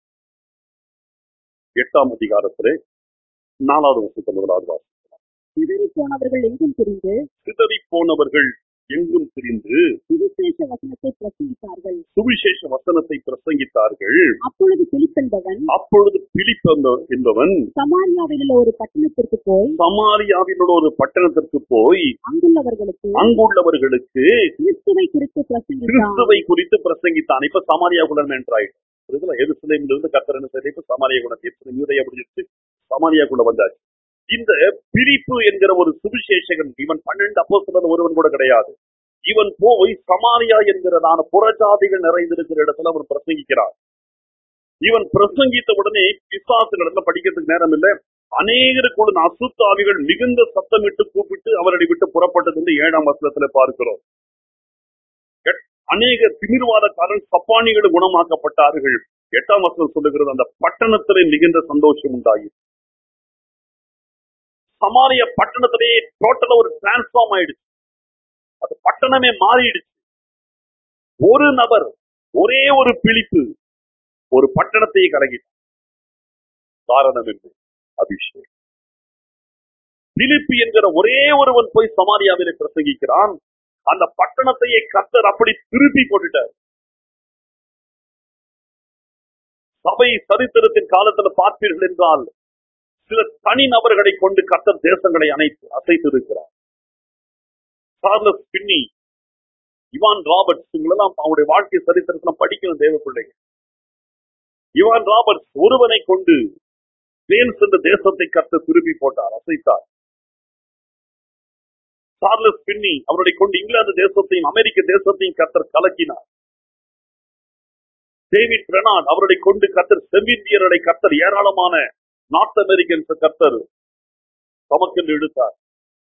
எட்டாம் அதிகாரத்திலே நாலாவது வருஷத்து முதலாவது வாசி சிதறி போனவர்கள் எங்கும் திரிந்து சிதறி போனவர்கள் எங்கும் திரிந்து சுவிசேஷ வசனத்தை பிரசங்கித்தார்கள் சுவிசேஷ வசனத்தை பிரசங்கித்தார்கள் அப்பொழுது பிலிப்பென்பவன் அப்பொழுது பிலிப் என்பவன் சமாரியாவில் உள்ள ஒரு பட்டணத்திற்கு போய் சமாரியாவில் உள்ள ஒரு பட்டணத்திற்கு போய் அங்குள்ளவர்களுக்கு அங்குள்ளவர்களுக்கு கிறிஸ்துவை குறித்து பிரசங்கித்தான் கிறிஸ்துவை குறித்து பிரசங்கித்தான் இப்ப சமாரியா குலம் என்றாயிட்டு இதுல எருசலேம்ல இருந்து கத்தரன்னு சொல்லி இப்ப சமாரியா குலம் எருசலேம் யூதையா முடிஞ்சிட்டு சமாரியாக்குள்ள வந்தாச்சு இந்த பிரிப்பு என்கிற ஒரு சுவிசேஷகன் இவன் பன்னெண்டு அப்போஸ்தலன் ஒருவன் கூட கிடையாது இவன் போய் சமாரியா என்கிறதான புறஜாதிகள் நிறைந்திருக்கிற இடத்துல அவன் பிரசங்கிக்கிறான் இவன் பிரசங்கித்த உடனே பிசாசுகள் படிக்கிறதுக்கு நேரம் இல்லை அநேகருக்கு அசுத்தாவிகள் மிகுந்த சத்தமிட்டு கூப்பிட்டு அவர்களை விட்டு புறப்பட்டது என்று ஏழாம் வசனத்துல பார்க்கிறோம் அநேக திமிர்வாதக்காரன் சப்பானிகள் குணமாக்கப்பட்டார்கள் எட்டாம் வசனம் சொல்லுகிறது அந்த பட்டணத்திலே மிகுந்த சந்தோஷம் உண்டாகி சமாரிய பட்டணத்திலே டோட்டலா ஒரு டிரான்ஸ்பார்ம் ஆயிடுச்சு அது பட்டணமே மாறிடுச்சு ஒரு நபர் ஒரே ஒரு பிழிப்பு ஒரு பட்டணத்தையே கலங்கிட்டார் காரணம் என்ன அபிஷேகம் பிலிப்பு என்கிற ஒரே ஒருவன் போய் சமாரியாவிலே பிரசங்கிக்கிறான் அந்த பட்டணத்தையே கத்தர் அப்படி திருப்பி போட்டுட்டார் சபை சரித்திரத்தின் காலத்துல பார்ப்பீர்கள் என்றால் சில தனி நபர்களை கொண்டு கத்தர் தேசங்களை அனைத்து அசைத்து இருக்கிறார் சார்லஸ் பின்னி இவான் ராபர்ட்ஸ் இவங்களெல்லாம் அவங்களுடைய வாழ்க்கை சரித்திரத்துல படிக்கணும் தேவ பிள்ளைங்க இவான் ராபர்ட்ஸ் ஒருவனை கொண்டு வேல்ஸ் என்ற தேசத்தை கத்த திருப்பி போட்டார் அசைத்தார் சார்லஸ் பின்னி அவருடைய கொண்டு இங்கிலாந்து தேசத்தையும் அமெரிக்க தேசத்தையும் கத்தர் கலக்கினார் டேவிட் ரெனான் அவருடைய கொண்டு கத்தர் செம்பிந்தியர்களை கத்தர் ஏராளமான நார்த் அமெரிக்கன்ஸ் கத்தர் தமக்கென்று எடுத்தார்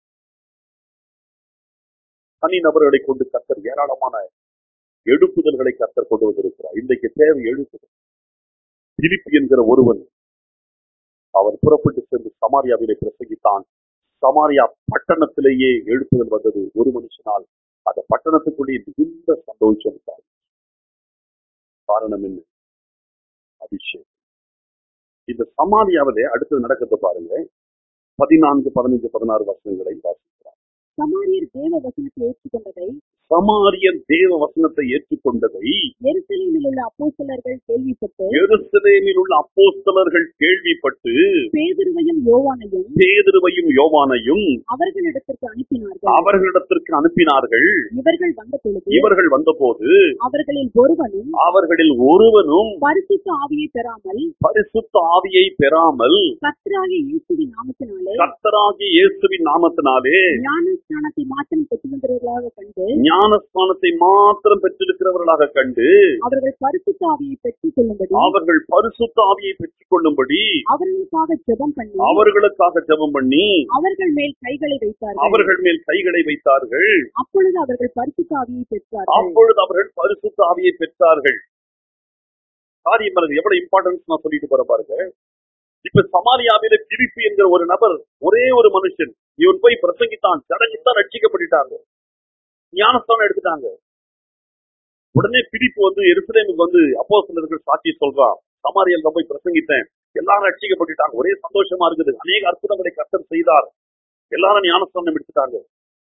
தனி நபர்களை கொண்டு கத்தர் ஏராளமான எழுப்புதல்களை கத்தர் கொண்டு வந்திருக்கிறார் இன்றைக்கு தேவை எழுப்புதல் பிலிப்பி என்கிற ஒருவன் அவர் புறப்பட்டு சென்று சமாரியாவிலே பிரசங்கித்தான் சமாரியா பட்டணத்திலேயே எழுப்புதல் வந்தது ஒரு மனுஷனால் அந்த பட்டணத்துக்குள்ளே மிகுந்த சந்தோஷம் உண்டாகும். காரணம் என்ன அபிஷேகம் இந்த சமாரியாவிலே அடுத்தது நடக்கிறது பாருங்க பதினான்கு பதினஞ்சு பதினாறு வருஷங்களை வாசிக்கிறார் சமாரியர் தேவ வசனத்தை ஏற்றுக்கொண்டதை சமாரியன் தேவ வசனத்தை ஏற்றுக்கொண்டதை எருசலேமில் உள்ள அப்போஸ்தலர்கள் கேள்விப்பட்டு எருசலேமில் உள்ள அப்போஸ்தலர்கள் கேள்விப்பட்டு பேதுருவையும் யோவானையும் பேதுருவையும் யோவானையும் அவர்களிடத்திற்கு அனுப்பினார்கள் அவர்களிடத்திற்கு அனுப்பினார்கள் இவர்கள் வந்த பொழுது இவர்கள் வந்தபோது அவர்களில் ஒருவனும் அவர்களில் ஒருவனும் பரிசுத்த ஆவியை பெறாமல் பரிசுத்த ஆவியை பெறாமல் கர்த்தராகிய இயேசுவின் நாமத்தினாலே கர்த்தராகி இயேசுவின் நாமத்தினாலே ஞானஸ்நானத்தை மாற்றம் பெற்றிருந்தவர்களாக கண்டு ஞானஸ்தானத்தை மாத்திரம் பெற்றிருக்கிறவர்களாக கண்டு அவர்கள் பரிசுத்த ஆவியை பெற்றுக் கொள்ளும்படி அவர்கள் பரிசுத்த ஆவியை பெற்றுக் கொள்ளும்படி அவர்களுக்காக ஜெபம் பண்ணி அவர்களுக்காக ஜெபம் பண்ணி அவர்கள் மேல் கைகளை வைத்தார்கள் அவர்கள் மேல் கைகளை வைத்தார்கள் அப்பொழுது அவர்கள் பரிசுத்த ஆவியை பெற்றார்கள் அப்பொழுது அவர்கள் பரிசுத்த ஆவியை பெற்றார்கள் காரியம் அது எவ்வளவு இம்பார்ட்டன்ஸ் நான் சொல்லிட்டு போற பாருங்க இப்ப சமாரியாவில பிரிப்பு என்கிற ஒரு நபர் ஒரே ஒரு மனுஷன் இவன் போய் பிரசங்கித்தான் ஜடகித்தான் ரட்சிக்கப்பட்டுட்டாங்க ஞானஸ்தானம் எடுத்துட்டாங்க உடனே பிரிப்பு வந்து எருசலேமுக்கு வந்து அப்போ சிலர்கள் சாட்சி சொல்றான் சமாரியல் நான் போய் பிரசங்கித்தேன் எல்லாரும் ரட்சிக்கப்பட்டுட்டாங்க ஒரே சந்தோஷமா இருக்குது அநேக அற்புதங்களை கர்த்தர் செய்தார் எல்லாரும் ஞானஸ்தானம் எடுத்துட்டாங்க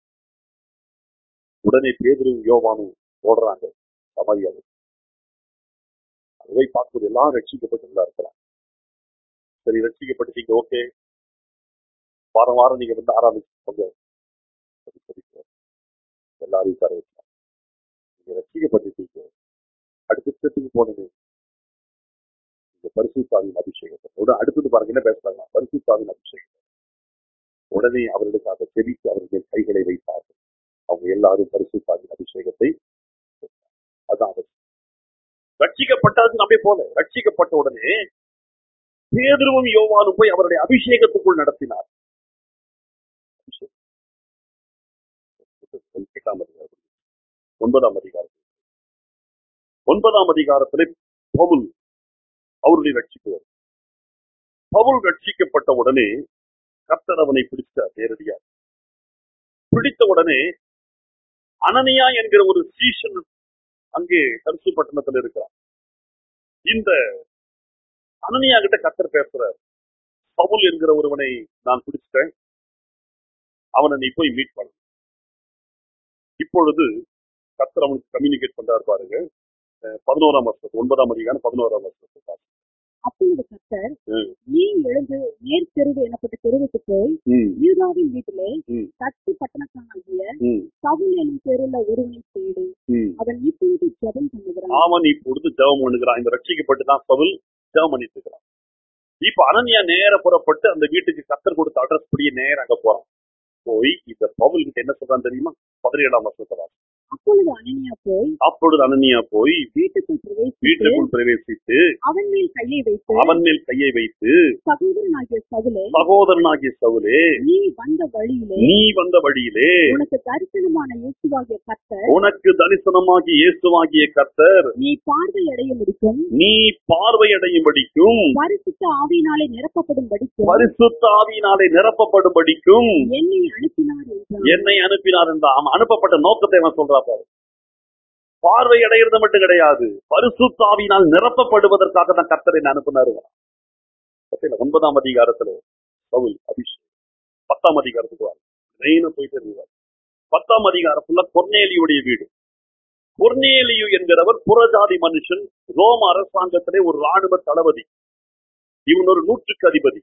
உடனே பேதரும் யோவானும் ஓடுறாங்க சமாரியாவு அதை பார்க்கும்போது எல்லாரும் ரட்சிக்கப்பட்டு இருக்கிறாங்க சரி ரட்சிக்கப்பட்டுட்டீங்க ஓகே வாரம் வாரம் நீங்க வந்து ஆராதிச்சுக்கோங்க சரி, சரி, சரி. எல்லாரையும் தர வச்சாங்க நீங்க ரட்சிக்கப்பட்டுட்டீங்க அடுத்த ஸ்டெப்புக்கு போனது இந்த பரிசுத்தாவின் அபிஷேகத்தை உடனே அடுத்தது பாருங்க என்ன பேசுறாங்க பரிசுத்தாவின் அபிஷேகம் உடனே அவர்களுக்காக செபித்து அவர்கள் கைகளை வைத்தார்கள் அவங்க எல்லாரும் பரிசுத்தாவின் அபிஷேகத்தை பெற்றார்கள். அதான் அவசியம். ரட்சிக்கப்பட்டது நம்பே போல ரட்சிக்கப்பட்ட உடனே பேதுருவும் யோவானும் போய் அவருடைய அபிஷேகத்துக்குள் நடத்தினார் அபிஷேகம். எட்டாம் அதிகாரம். ஒன்பதாம் அதிகாரம் ஒன்பதாம் அதிகாரத்திலே பவுல் அவருடைய ரட்சிக்குவர் பவுல் ரட்சிக்கப்பட்ட உடனே கர்த்தர் அவனை பிடித்தார் நேரடியாக பிடித்த உடனே அனனியா என்கிற ஒரு சீஷன் அங்கே கருசு பட்டணத்தில் இருக்கிறார் இந்த அனனியா கிட்ட கர்த்தர் பேசுறார் பவுல் என்கிற ஒருவனை நான் பிடிச்சிட்டேன் அவனை நீ போய் மீட் பண்ண இப்பொழுது கர்த்தர் அவனுக்கு கம்யூனிகேட் பண்றாரு பாருங்க அஹ் பதினோராம் வருஷத்து ஒன்பதாம் அதிகாரம் பதினோராம் வருஷத்து அப்பொழுது கர்த்தர் ம். நீ எழுந்து நேர் தெருவு எனப்பட்ட தெருவுக்கு போய் ம், யூதாவின் வீட்டிலே ம். தட்டு பட்டணத்தானாகிய ம், சவுல் எனும் பேருள்ள ஒருவனை தேடு ம். அவன் இப்பொழுது ஜெபம் பண்ணுகிறான் அவன் இப்பொழுது ஜெபம் பண்ணுகிறான் இந்த ரட்சிக்கப்பட்டு தான் பவுல் ஜெபம் பண்ணிட்டு இருக்கிறான் இப்ப அனன்யா நேர புறப்பட்டு அந்த வீட்டுக்கு கத்தர் கொடுத்த அட்ரஸ் படியே நேரம் அங்க போறான் போய் இந்த பவுல் கிட்ட என்ன சொல்றான் தெரியுமா பதினேழாம் வருஷத்துல அப்பொழுது அனனியா போய் அப்பொழுது அனனியா போய் வீட்டுக்குள் பிரவேசித்து வீட்டுக்குள் பிரவேசித்து அவன் மேல் கையை வைத்து அவன் மேல் கையை வைத்து சகோதரனாகிய சவுலே சகோதரனாகிய சவுலே நீ வந்த வழியிலே நீ வந்த வழியிலே உனக்கு தரிசனமான இயேசுவாகிய கர்த்தர் உனக்கு தரிசனமாகிய இயேசுவாகிய கர்த்தர் நீ பார்வை அடைய முடிக்கும் நீ பார்வையடையும்படிக்கும் பரிசுத்த ஆவியினாலே நிரப்பப்படும் படிக்கும் பரிசுத்த ஆவியினாலே நிரப்பப்படும்படிக்கும் என்னை அனுப்பினார் என்றான் என்னை அனுப்பினார் என்றான் அவன் அனுப்பப்பட்ட நோக்கத்தை அவன் சொல்றா பாரு பார்வை அடைகிறது மட்டும் கிடையாது பரிசுத்த ஆவியினால் நிரப்பப்படுவதற்காக தான் கர்த்தர் என்ன அனுப்பினாரு பத்தியில ஒன்பதாம் அதிகாரத்துல பவுல் அபிஷேக் பத்தாம் அதிகாரத்துக்கு வாரு மெயினா போயிட்டு இருந்தார் பத்தாம் அதிகாரம் ஃபுல்லா கொர்நேலியுடைய வீடு கொர்நேலியு என்கிறவர் புறஜாதி மனுஷன் ரோம அரசாங்கத்திலே ஒரு ராணுவ தளபதி இவன் ஒரு நூற்றுக்கு அதிபதி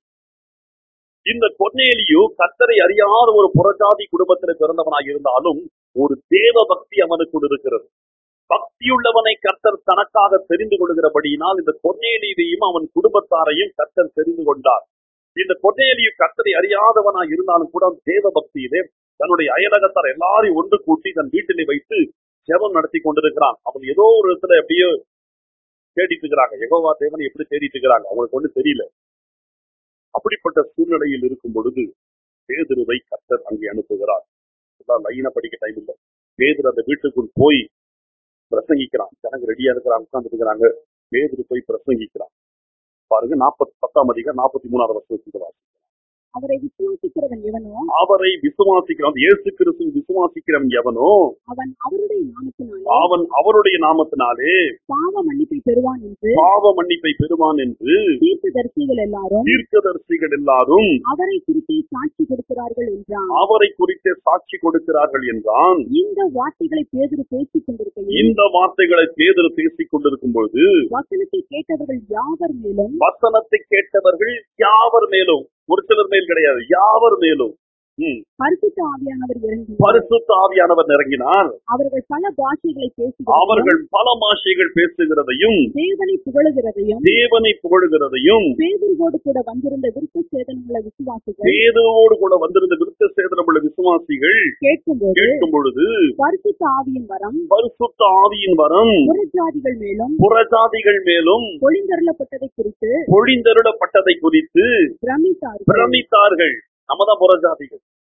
இந்த கொர்நேலியு கத்தரை அறியாத ஒரு புறஜாதி குடும்பத்தில் பிறந்தவனாக இருந்தாலும் ஒரு தேவ பக்தி அவனுக்குள் இருக்கிறது பக்தியுள்ளவனை கர்த்தர் தனக்காக தெரிந்து கொள்கிறபடியினால் இந்த கொர்நேலியையும் அவன் குடும்பத்தாரையும் கர்த்தர் தெரிந்து கொண்டார் இந்த கொர்நேலியு கர்த்தரை அறியாதவனாக இருந்தாலும் கூட அவன் தேவ பக்தியிலே தன்னுடைய அயலகத்தார் எல்லாரையும் ஒன்று கூட்டி தன் வீட்டிலே வைத்து ஜெபம் நடத்தி கொண்டிருக்கிறான் அவன் ஏதோ ஒரு இடத்துல எப்படியோ தேடிட்டு இருக்கிறாங்க யெகோவா தேவனை எப்படி தேடிட்டு இருக்கிறாங்க அவங்களுக்கு ஒன்றும் தெரியல அப்படிப்பட்ட சூழ்நிலையில் இருக்கும் பொழுது பேதுருவை கர்த்தர் அங்கே அனுப்புகிறார் எல்லாம் லைனா படிக்க டைம் இல்லை பேதுரு அந்த வீட்டுக்குள் போய் பிரசங்கிக்கிறான் ஜனங்க ரெடியா இருக்கிறாங்க உட்கார்ந்து இருக்கிறாங்க பேதுரு போய் பிரசங்கிக்கிறான் பாருங்க நாற்பத்தி பத்தாம் அதிகம் நாற்பத்தி மூணாவது வருஷத்துக்கு அவரை விசுவாசிக்கிறவன் எவனோ அவரை விசுவாசிக்கிறான் இயேசு கிறிஸ்து விசுவாசிக்கிறவன் எவனோ அவன் அவருடைய நாமத்தினாலே அவன் அவருடைய நாமத்தினாலே பாவ மன்னிப்பை பெறுவான் என்று பாவ மன்னிப்பை பெறுவான் என்று தீர்க்கதரிசிகள் எல்லாரும் தீர்க்கதரிசிகள் எல்லாரும் அவரை குறித்து சாட்சி கொடுக்கிறார்கள் என்றான் அவரை குறித்து சாட்சி கொடுக்கிறார்கள் என்றான் இந்த வார்த்தைகளை பேதுரு பேசிக் கொண்டிருக்கையில் இந்த வார்த்தைகளை பேதர் பேசிக் கொண்டிருக்கும் பொழுது வசனத்தை கேட்டவர்கள் யாவர் மேலும் வசனத்தை கேட்டவர்கள் யாவர் மேலும் ஒரு சிலர் மேல் கிடையாது யாவர் மேலும் ம், பரிசுத்த ஆவியானவர் இறங்கி பரிசுத்த ஆவியானவர் இறங்கினார் அவர்கள் பல பாஷைகளை பேசுகிறதையும் அவர்கள் பல பாஷைகள் பேசுகிறதையும் தேவனை புகழுகிறதையும் தேவனை புகழுகிறதையும் பேதுருவோடு கூட வந்திருந்த விருத்த சேதனங்களை விசுவாசிகள் வேதோடு கூட வந்திருந்த விருத்த சேதனமுள்ள விசுவாசிகள் கேட்கும்போது கேட்கும் பொழுது பரிசுத்த ஆவியின் வரம் பரிசுத்த ஆவியின் வரம் புறஜாதிகள் மேலும் புறஜாதிகள் மேலும் பொழிந்தருளப்பட்டதை குறித்து பொழிந்தருளப்பட்டதை குறித்து பிரமித்தார்கள் பிரமித்தார்கள் நம்ம தான் புறஜாதிகள்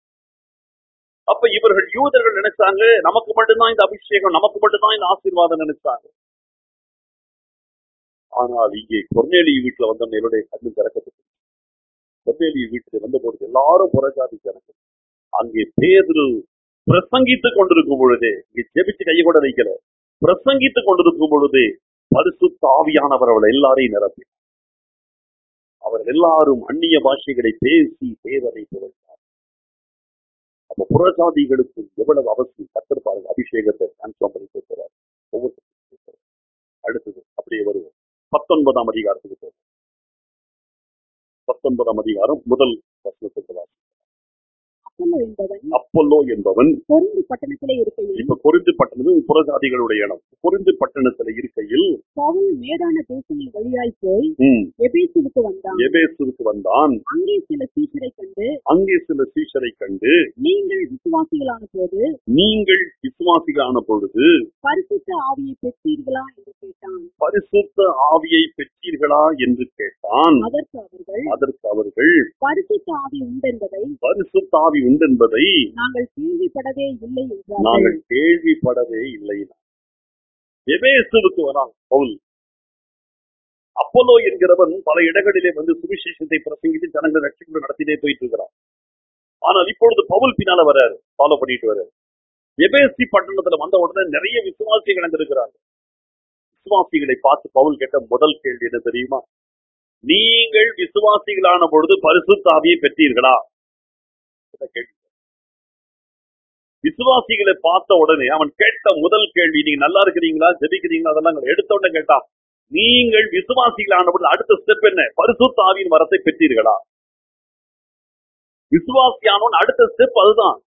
அப்ப இவர்கள் யூதர்கள் நினைச்சாங்க நமக்கு மட்டும்தான் இந்த அபிஷேகம் நமக்கு மட்டும்தான் இந்த ஆசீர்வாதம் நினைச்சாங்க ஆனால் இங்கே கொர்நேலி வீட்டுல வந்த என்னுடைய கண்ணு திறக்கப்பட்டு கொர்நேலி வீட்டுல வந்த பொழுது எல்லாரும் புறஜாதி ஜனங்கள் அங்கே பேதுரு பிரசங்கித்துக் கொண்டிருக்கும் பொழுதே இங்கே ஜெபிச்சு கையை கூட வைக்கல பிரசங்கித்துக் கொண்டிருக்கும் பொழுதே பரிசுத்த ஆவியானவர் அவளை எல்லாரையும் நிரப்பி அவர்கள் எல்லாரும் அந்நிய பாஷைகளை பேசி தேவனை புகழ்ந்தார் அப்ப புறஜாதிகளுக்கு எவ்வளவு அவசியம் கத்திருப்பார்கள் அபிஷேகத்தை டிரான்ஸ்ஃபார்ம் பண்ணி கொடுக்கிறார் ஒவ்வொரு அடுத்தது அப்படியே வருவோம் பத்தொன்பதாம் அதிகாரத்துக்கு போவோம் பத்தொன்பதாம் அதிகாரம் முதல் வசனத்துக்கு வாசி. அப்பல்லோ என்பவன் அப்பல்லோ என்பவன் பொருந்து பட்டணத்திலே இருக்கையில் இப்ப பொருந்து பட்டணம் புறஜாதிகளுடைய இடம் பொருந்து பட்டணத்துல இருக்கையில் பவுல் மேடான தேசங்கள் வழியாய் போய் ம், எபேசுவுக்கு வந்தான் எபேசுவுக்கு வந்தான் அங்கே சில சீஷரை கண்டு அங்கே சில சீஷரை கண்டு நீங்கள் விசுவாசிகளான போது நீங்கள் விசுவாசிகளான பொழுது பரிசுத்த ஆவியை பெற்றீர்களா என்று கேட்டான் பரிசுத்த ஆவியை பெற்றீர்களா என்று கேட்டான் அதற்கு அவர்கள் அதற்கு அவர்கள் பரிசுத்த ஆவி உண்டென்பதை பரிசுத்த ஆவி உண்டென்பதை நாங்கள் கேள்விப்படவே இல்லை என்றார்கள் நாங்கள் கேள்விப்படவே இல்லை எபேசுவுக்கு வரான் பவுல் அப்போலோ என்கிறவன் பல இடங்களிலே வந்து சுவிசேஷத்தை பிரசங்கித்து ஜனங்களை ரட்சிப்பு நடத்தினே போயிட்டு இருக்கிறான் ஆனால் இப்பொழுது பவுல் பின்னால வராரு ஃபாலோ பண்ணிட்டு வராரு எபேசி பட்டணத்துல வந்த உடனே நிறைய விசுவாசிகள் அங்க இருக்கிறாங்க விசுவாசிகளை பார்த்து பவுல் கேட்ட முதல் கேள்வி என்ன தெரியுமா நீங்கள் விசுவாசிகளான பொழுது பரிசுத்த ஆவியை பெற்றீர்களா இந்த கேள்வி விசுவாசிகளை பார்த்த உடனே அவன் கேட்ட முதல் கேள்வி நீங்க நல்லா இருக்கிறீங்களா ஜெபிக்கிறீங்களா அதெல்லாம் கிடையாது. எடுத்த உடனே கேட்டான் நீங்கள் விசுவாசிகளான பொழுது அடுத்த ஸ்டெப் என்ன பரிசுத்த ஆவியின் வரத்தை பெற்றீர்களா விசுவாசியானவன் அடுத்த ஸ்டெப் அதுதான்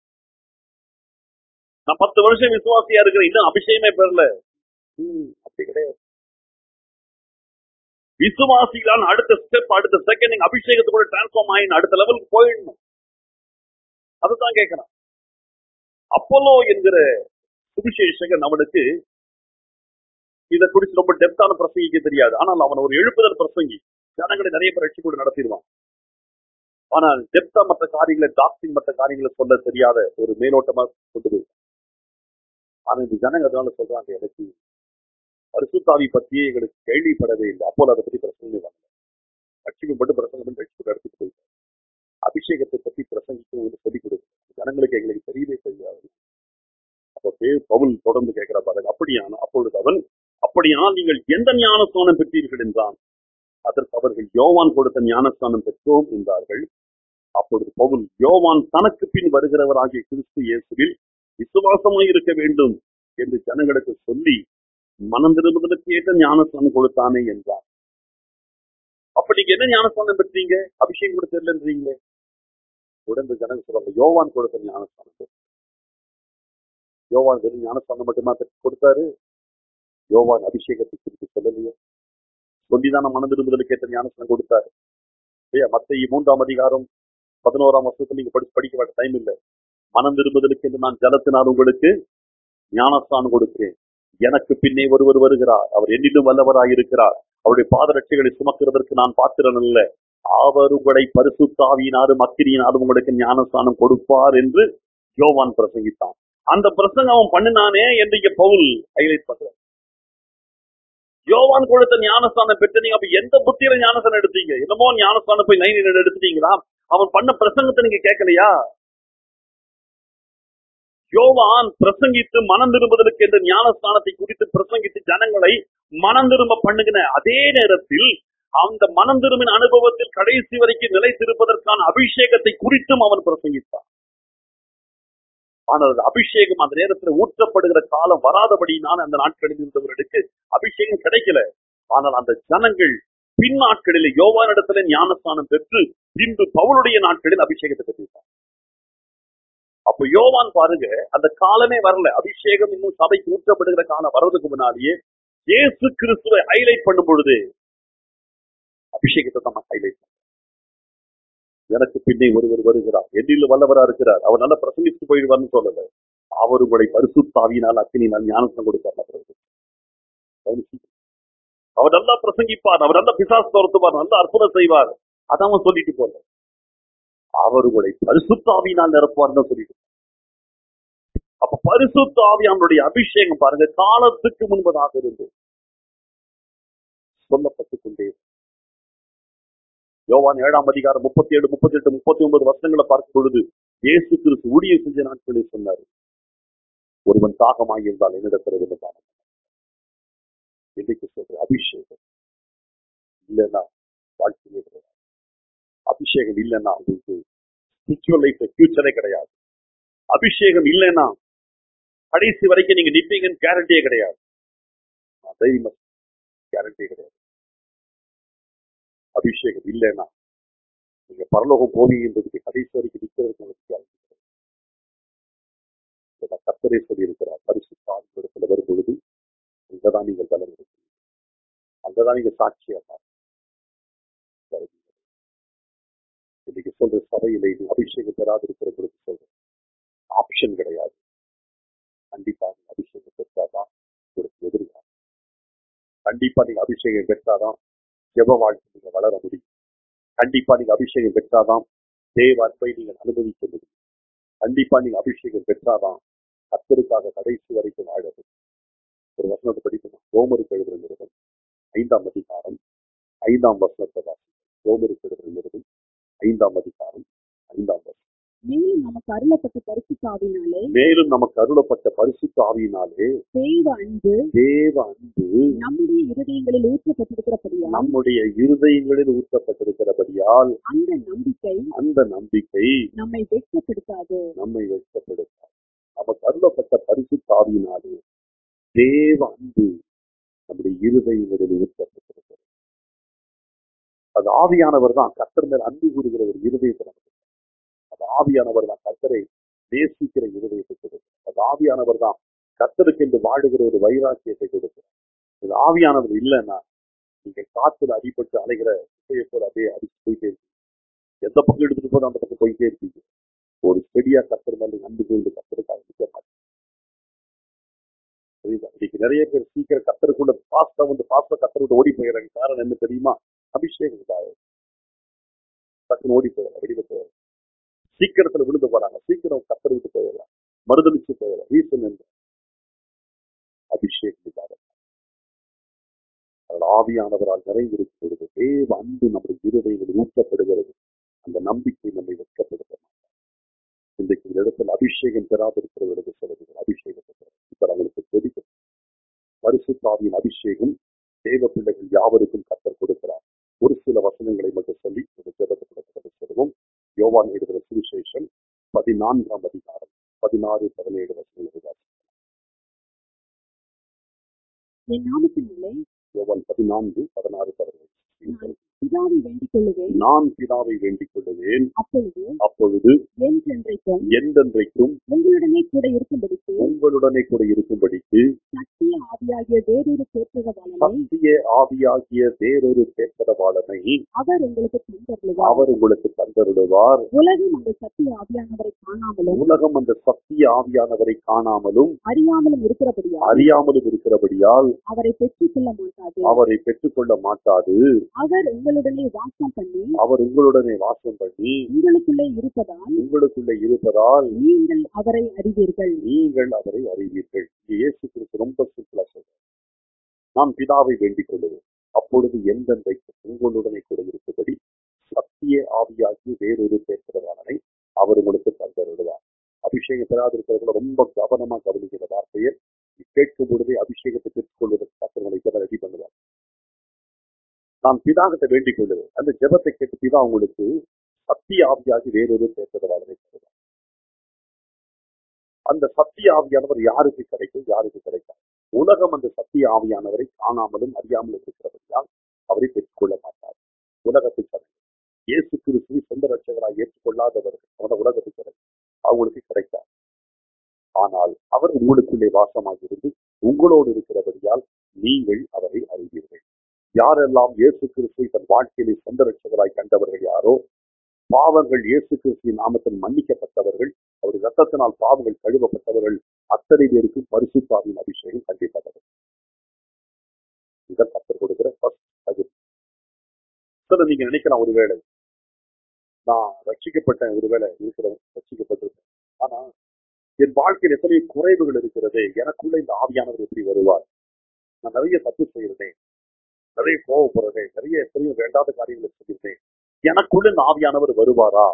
நான் பத்து வருஷம் விசுவாசியா இருக்கிறேன் இன்னும் அபிஷேகமே பெறல ம், அப்படி கிடையாது விசுவாசிகளான அடுத்த ஸ்டெப் அடுத்த செகண்ட் நீங்க அபிஷேகத்துக்குள்ள டிரான்ஸ்ஃபார்ம் ஆகி அடுத்த லெவலுக்கு போயிடணும் அதுதான் கேட்கிறேன் அப்போலோ என்கிற சுவிசேஷகன் அவனுக்கு இதை குறித்து ரொம்ப டெப்தான பிரசங்கிக்க தெரியாது ஆனால் அவன் ஒரு எழுப்புதல் பிரசங்கி ஜனங்களை நிறைய பேர் ரட்சி கூட நடத்திடுவான் ஆனால் டெப்தா மற்ற காரியங்களை டாக்டிங் மற்ற காரியங்களை சொல்ல தெரியாத ஒரு மேலோட்டமா கொண்டு போய் ஆனா இந்த ஜனங்க அதனால சொல்றாங்க எனக்கு பரிசுத்தாவி பத்தியே எங்களுக்கு கேள்விப்படவே இல்லை அப்போ அதை பத்தி பிரசங்க வரல ரட்சிப்பு மட்டும் பிரசங்கம் பண்ணி ரட்சிப்பு எடுத்துட்டு போயிட்டார் அபிஷேகத்தை பத்தி பிரசங்கிக்க சொல்லிக் கொடுங்க ஜனங்களுக்கு எங்களுக்கு தெரியவே தெரியாது அப்போ பேர் பவுல் தொடர்ந்து கேட்கிற பாருங்க அப்படியான அப்பொழுது அவன் அப்படியானால் நீங்கள் எந்த ஞானஸ்தானம் பெற்றீர்கள் என்றான் அதற்கு அவர்கள் யோவான் கொடுத்த ஞானஸ்தானம் பெற்றோம் என்றார்கள் அப்பொழுது பவுல் யோவான் தனக்கு பின் வருகிறவராகிய கிறிஸ்து இயேசுவில் விசுவாசமாய் இருக்க வேண்டும் என்று ஜனங்களுக்கு சொல்லி மனம் திரும்புதலுக்கு ஏற்ற ஞானஸ்தானம் கொடுத்தானே என்றார் அப்ப நீங்க என்ன ஞானஸ்தானம் பெற்றீங்க அபிஷேகம் கூட தெரியலன்றீங்களே உடனே ஜனங்க சொல்றாங்க யோவான் கொடுத்த ஞானஸ்தானம் பெற்றோம். யோவான் வெறும் ஞானஸ்தானம் மட்டுமா கொடுத்தாரு யோவான் அபிஷேகத்தை குறித்து சொல்லலையே சொல்லிதான் மனம் திரும்புதலுக்கு ஏற்ற ஞானஸ்தானம் கொடுத்தாரு இல்லையா மத்த மூன்றாம் அதிகாரம் பதினோராம் வருஷத்துல நீங்க படிச்சு படிக்க வேண்டிய டைம் இல்லை மனம் திரும்புதலுக்கு என்று நான் ஜலத்தினால் உங்களுக்கு ஞானஸ்தானம் கொடுக்கிறேன் எனக்கு பின்னே ஒருவர் வருகிறார் அவர் என்னிலும் வல்லவராய் இருக்கிறார் அவருடைய பாதரட்சைகளை சுமக்கிறதற்கு நான் பாத்திரன் அல்ல அவர் உங்களை பரிசுத்தாவியினாலும் அக்கிரியினாலும் உங்களுக்கு ஞானஸ்தானம் கொடுப்பார் என்று யோவான் பிரசங்கித்தான் அந்த பிரசங்கம் அவன் பண்ணினானே என்று இங்க பவுல் ஹைலைட் பண்றார் யோவான் கொடுத்த ஞானஸ்தானம் பெற்று நீங்க அப்ப எந்த புத்தியில ஞானஸ்தானம் எடுத்தீங்க என்னமோ ஞானஸ்தானம் போய் நைன் எடுத்துட்டீங்களா அவன் பண்ண பிரசங்கத்தை நீங்க கேட்கலையா யோவான் பிரசங்கித்து மனம் திரும்புதலுக்கு என்ற ஞானஸ்தானத்தை குறித்து பிரசங்கித்து ஜனங்களை மனம் திரும்ப பண்ணுகிற அதே நேரத்தில் அந்த மனம் திரும்பின அனுபவத்தில் கடைசி வரைக்கும் நிலைத்திருப்பதற்கான அபிஷேகத்தை குறித்தும் அவன் பிரசங்கித்தான் ஆனால் அந்த அபிஷேகம் அந்த நேரத்தில் ஊற்றப்படுகிற காலம் வராதபடியினால் அந்த நாட்களில் இருந்தவர்களுக்கு அபிஷேகம் கிடைக்கல ஆனால் அந்த ஜனங்கள் பின் நாட்களில் யோவானிடத்துல ஞானஸ்தானம் பெற்று பின்பு பவுலுடைய நாட்களில் அபிஷேகத்தை பெற்றிருக்கார் அப்ப யோவான் பாருங்க அந்த காலமே வரல அபிஷேகம் இன்னும் சபைக்கு ஊற்றப்படுகிற காலம் வர்றதுக்கு முன்னாடியே இயேசு கிறிஸ்துவை ஹைலைட் பண்ணும் பொழுது அபிஷேகத்தை நம்ம ஹைலைட் எனக்கு பின்னே ஒருவர் வருகிறார் எண்ணில் வல்லவரா இருக்கிறார் அவர் நல்லா பிரசங்கித்து போயிடுவார்னு சொல்லல அவர் உங்களை பரிசுத்தாவினால் அக்கினினால் ஞானத்தம் கொடுத்தார் அவர் நல்லா பிரசங்கிப்பார் அவர் நல்லா பிசாசு துரத்துவார் நல்லா அற்புதம் செய்வார் அதான் அவன் சொல்லிட்டு போல அவர் உங்களை பரிசுத்தாவினால் நிரப்புவார்னு சொல்லிட்டு அப்ப பரிசுத்தாவியானுடைய அபிஷேகம் பாருங்க காலத்துக்கு முன்பதாக இருந்து சொல்லப்பட்டுக் கொண்டே யோவான் ஏழாம் அதிகாரம் முப்பத்தி ஏழு முப்பத்தி எட்டு முப்பத்தி ஒன்பது வருஷங்களை பார்க்கும் பொழுது இயேசு கிறிஸ்து ஊழிய செஞ்ச நாட்களில் சொன்னார் ஒருவன் தாகமாகி இருந்தால் என்னிடத்தில் இருந்தான் இன்னைக்கு சொல்ற அபிஷேகம் இல்லைன்னா வாழ்க்கையே கிடையாது அபிஷேகம் இல்லைன்னா உங்களுக்கு ஸ்பிரிச்சுவல் லைஃப் ஃபியூச்சரே கிடையாது அபிஷேகம் இல்லைன்னா கடைசி வரைக்கும் நீங்க நிப்பீங்கன்னு கேரண்டியே கிடையாது தைரியமா கேரண்டியே கிடையாது அபிஷேகம் இல்லைன்னா நீங்க பரலோகம் போவீங்கன்றதுக்கு கடைசி வரைக்கும் நிற்கிறதுக்கு உங்களுக்கு கேரண்டி கிடையாது கத்தரே சொல்லியிருக்கிறார் பரிசுத்தால் இடத்துல வரும் பொழுது அங்கதான் நீங்கள் பலம் இருக்கிறீங்க அங்கதான் நீங்க சாட்சியாக இன்னைக்கு சொல்ற சபையில இது அபிஷேகம் பெறாது இருக்கிறவங்களுக்கு சொல்றேன் ஆப்ஷன் கிடையாது கண்டிப்பா நீங்க அபிஷேகம் பெற்றாதான் உங்களுக்கு எதிர்காலம் கண்டிப்பா நீங்க அபிஷேகம் பெற்றாதான் ஜெப வாழ்க்கை நீங்க வளர முடியும் கண்டிப்பா நீங்க அபிஷேகம் பெற்றாதான் தேவ அன்பை நீங்கள் அனுபவிக்க முடியும் கண்டிப்பா நீங்க அபிஷேகம் பெற்றாதான் கத்தருக்காக கடைசி வரைக்கும் வாழ முடியும் ஒரு வசனத்தை படிக்கணும் ரோமருக்கு எழுதுற நிறுவனம் ஐந்தாம் அதிகாரம் ஐந்தாம் வசனத்தை வாசிக்கும் ரோமருக்கு எழுதுற நிறுவனம் ஐந்தாம் அதிகாரம் ஐந்தாம் வசனம் மேலும் நமக்கு அருளப்பட்ட பரிசுத்தாவினாலே மேலும் நமக்கு அருளப்பட்ட பரிசுத்த ஆவியினாலே தேவ அன்பு தேவ அன்பு நம்முடைய இருதயங்களில் ஊற்றப்பட்டிருக்கிறபடியால் நம்முடைய இருதயங்களில் ஊற்றப்பட்டிருக்கிறபடியால் அந்த நம்பிக்கை அந்த நம்பிக்கை நம்மை வெட்கப்படுத்தாது நம்மை வைக்கப்படுத்தார் நமக்கு அருளப்பட்ட பரிசுத்த ஆவியினாலே தேவ அன்பு நம்முடைய இருதயங்களில் ஊற்றப்பட்டிருக்கிறது அது ஆவியானவர் தான் கத்தர் மேல் அன்பு கூறுகிற ஒரு இருதயத்தை நமக்கு அது ஆவியானவர் தான் கத்தரை நேசிக்கிற இருதயத்தை கொடுக்கிறார் அது ஆவியானவர் தான் கத்தருக்கு என்று வாழுகிற ஒரு வைராக்கியத்தை கொடுக்கிறார் இது ஆவியானவர் இல்லைன்னா நீங்க காத்துல அடிபட்டு அலைகிற இசையை போல அப்படியே அடிச்சு போயிட்டே இருக்கீங்க எந்த பக்கம் எடுத்துட்டு போதும் அந்த பக்கம் போயிட்டே இருக்கீங்க ஒரு செடியா கத்தர் மேல அன்பு கொண்டு கத்தருக்காக நிற்க மாட்டீங்க புரியுதா இன்னைக்கு நிறைய பேர் சீக்கிரம் கத்தருக்குள்ள பாஸ்டா வந்து பாஸ்டா கத்தர் விட்டு ஓடி போயிடுறாங்க காரணம் என்ன தெரியுமா அபிஷேகம் இல்லாத டக்குன்னு ஓடி போயிடலாம் வெளியில போயிடலாம் சீக்கிரத்துல விழுந்து போறாங்க சீக்கிரம் கத்தர் விட்டு போயிடலாம் மறுதளிச்சு போயிடலாம் ரீசன் என்ன அபிஷேகம் இல்லாத அதில் ஆவியானவரால் நிறைந்திருக்கும் பொழுது தேவ அன்பு நம்முடைய இருதயங்கள் ஊக்கப்படுகிறது அந்த நம்பிக்கை நம்மை வெட்கப்படுத்த மாட்டார் இன்றைக்கு இந்த இடத்துல அபிஷேகம் பெறாதிருக்கிறவர்களுக்கு சொல்லுங்கள் அபிஷேகத்தை பெறுங்கள். இப்ப அவங்களுக்கு தெரியும் பரிசுத்தாவியின் அபிஷேகம் தேவ பிள்ளைகள் யாவருக்கும் கத்தர் கொடுக்கிறார் ஒரு சில வசனங்களை மட்டும் சொல்லி ஒரு ஜெபத்துக்கு சொல்லுவோம் யோவான் எழுதுகிற சுவிசேஷம் பதினான்காம் அதிகாரம் பதினாறு பதினேழு வசனங்களை வாசிக்கலாம். என் நாமத்தினாலே யோவான் பதினான்கு பதினாறு பதினேழு பிதாவை வேண்டிக் கொள்ளுவேன் நான் பிதாவை வேண்டிக் கொள்ளுவேன் அப்பொழுது அப்பொழுது என்றென்றைக்கும் என்றென்றைக்கும் உங்களுடனே கூட இருக்கும்படிக்கு உங்களுடனே கூட இருக்கும்படிக்கு சத்திய ஆவியாகிய வேறொரு தேற்றவாளனை சத்திய ஆவியாகிய வேறொரு தேர்தலவாளனை அவர் உங்களுக்கு தந்தருளுவார் அவர் உங்களுக்கு தந்தருடுவார் உலகம் அந்த சத்திய ஆவியானவரை காணாமலும் உலகம் அந்த சத்திய ஆவியானவரை காணாமலும் அறியாமலும் இருக்கிறபடியால் அறியாமலும் இருக்கிறபடியால் அவரை பெற்றுக்கொள்ள மாட்டாது அவரை பெற்றுக்கொள்ள மாட்டாது அவர் உங்களுடனே வாசம் பண்ணி அவர் உங்களுடனே வாசம் பண்ணி உங்களுக்குள்ளே இருப்பதால் உங்களுக்குள்ளே இருப்பதால் நீங்கள் அவரை அறிவீர்கள் நீங்கள் அவரை அறிவீர்கள் இது இயேசு கிறிஸ்து ரொம்ப சிம்பிளா சொல்றார் நான் பிதாவை வேண்டிக் கொள்ளுவேன் அப்பொழுது எந்தெந்தைக்கு உங்களுடனே கூட இருக்கும்படி சத்திய ஆவியாகி வேறொரு பேசுகிறவாளனை அவர் உங்களுக்கு தந்தருடுவார் அபிஷேகம் பெறாதிருக்கிறவங்கள ரொம்ப கவனமா கவனிக்கிற வார்த்தையை கேட்கும் பொழுதே அபிஷேகத்தை பெற்றுக்கொள்வதற்கு கத்தர்களை இப்ப ரெடி பண்ணுவார் நான் பிதாகிட்ட வேண்டிக் கொள்ளுவேன் அந்த ஜெபத்தை கேட்டு பிதா உங்களுக்கு சத்திய ஆவியாகி வேறொரு பேசுகிறவாளனை தருவார் அந்த சத்திய ஆவியானவர் யாருக்கு கிடைக்கும் யாருக்கு கிடைக்காது உலகம் அந்த சத்திய ஆவியானவரை காணாமலும் அறியாமலும் இருக்கிறபடியால் அவரை பெற்றுக்கொள்ள மாட்டார் உலகத்தில் கிடைக்கும் இயேசு கிறிஸ்துவை சொந்த ரட்சகராய் ஏற்றுக்கொள்ளாதவர்கள் அவன உலகத்தில் கிடைக்கும் அவங்களுக்கு கிடைக்காது ஆனால் அவர் உங்களுக்குள்ளே வாசமாக இருந்து உங்களோடு இருக்கிறபடியால் நீங்கள் அவரை அறிவீர்கள் யாரெல்லாம் இயேசு கிறிஸ்துவை தன் வாழ்க்கையிலே சொந்த ரட்சகராய் கண்டவர்கள் யாரோ பாவங்கள் இயேசு கிறிஸ்துவின் நாமத்தில் மன்னிக்கப்பட்டவர்கள் அவருடைய ரத்தத்தினால் பாவங்கள் கழுவப்பட்டவர்கள் அத்தனை பேருக்கு பரிசுத்தாவின் அபிஷேகம் கண்டிப்பாக இதை கத்தர் கொடுக்கிற first தகுதி சில நீங்க நினைக்கலாம் ஒருவேளை நான் ரட்சிக்கப்பட்டேன் ஒருவேளை இருக்கிறவன் ரட்சிக்கப்பட்டிருக்கேன் ஆனா என் வாழ்க்கையில் எத்தனை குறைவுகள் இருக்கிறது எனக்குள்ள இந்த ஆவியானவர் எப்படி வருவார் நான் நிறைய தப்பு செய்யறேன் நிறைய கோவப்படுறேன் நிறைய எத்தனையோ வேண்டாத காரியங்களை செய்கிறேன் எனக்குள்ள இந்த ஆவியானவர் வருவாரா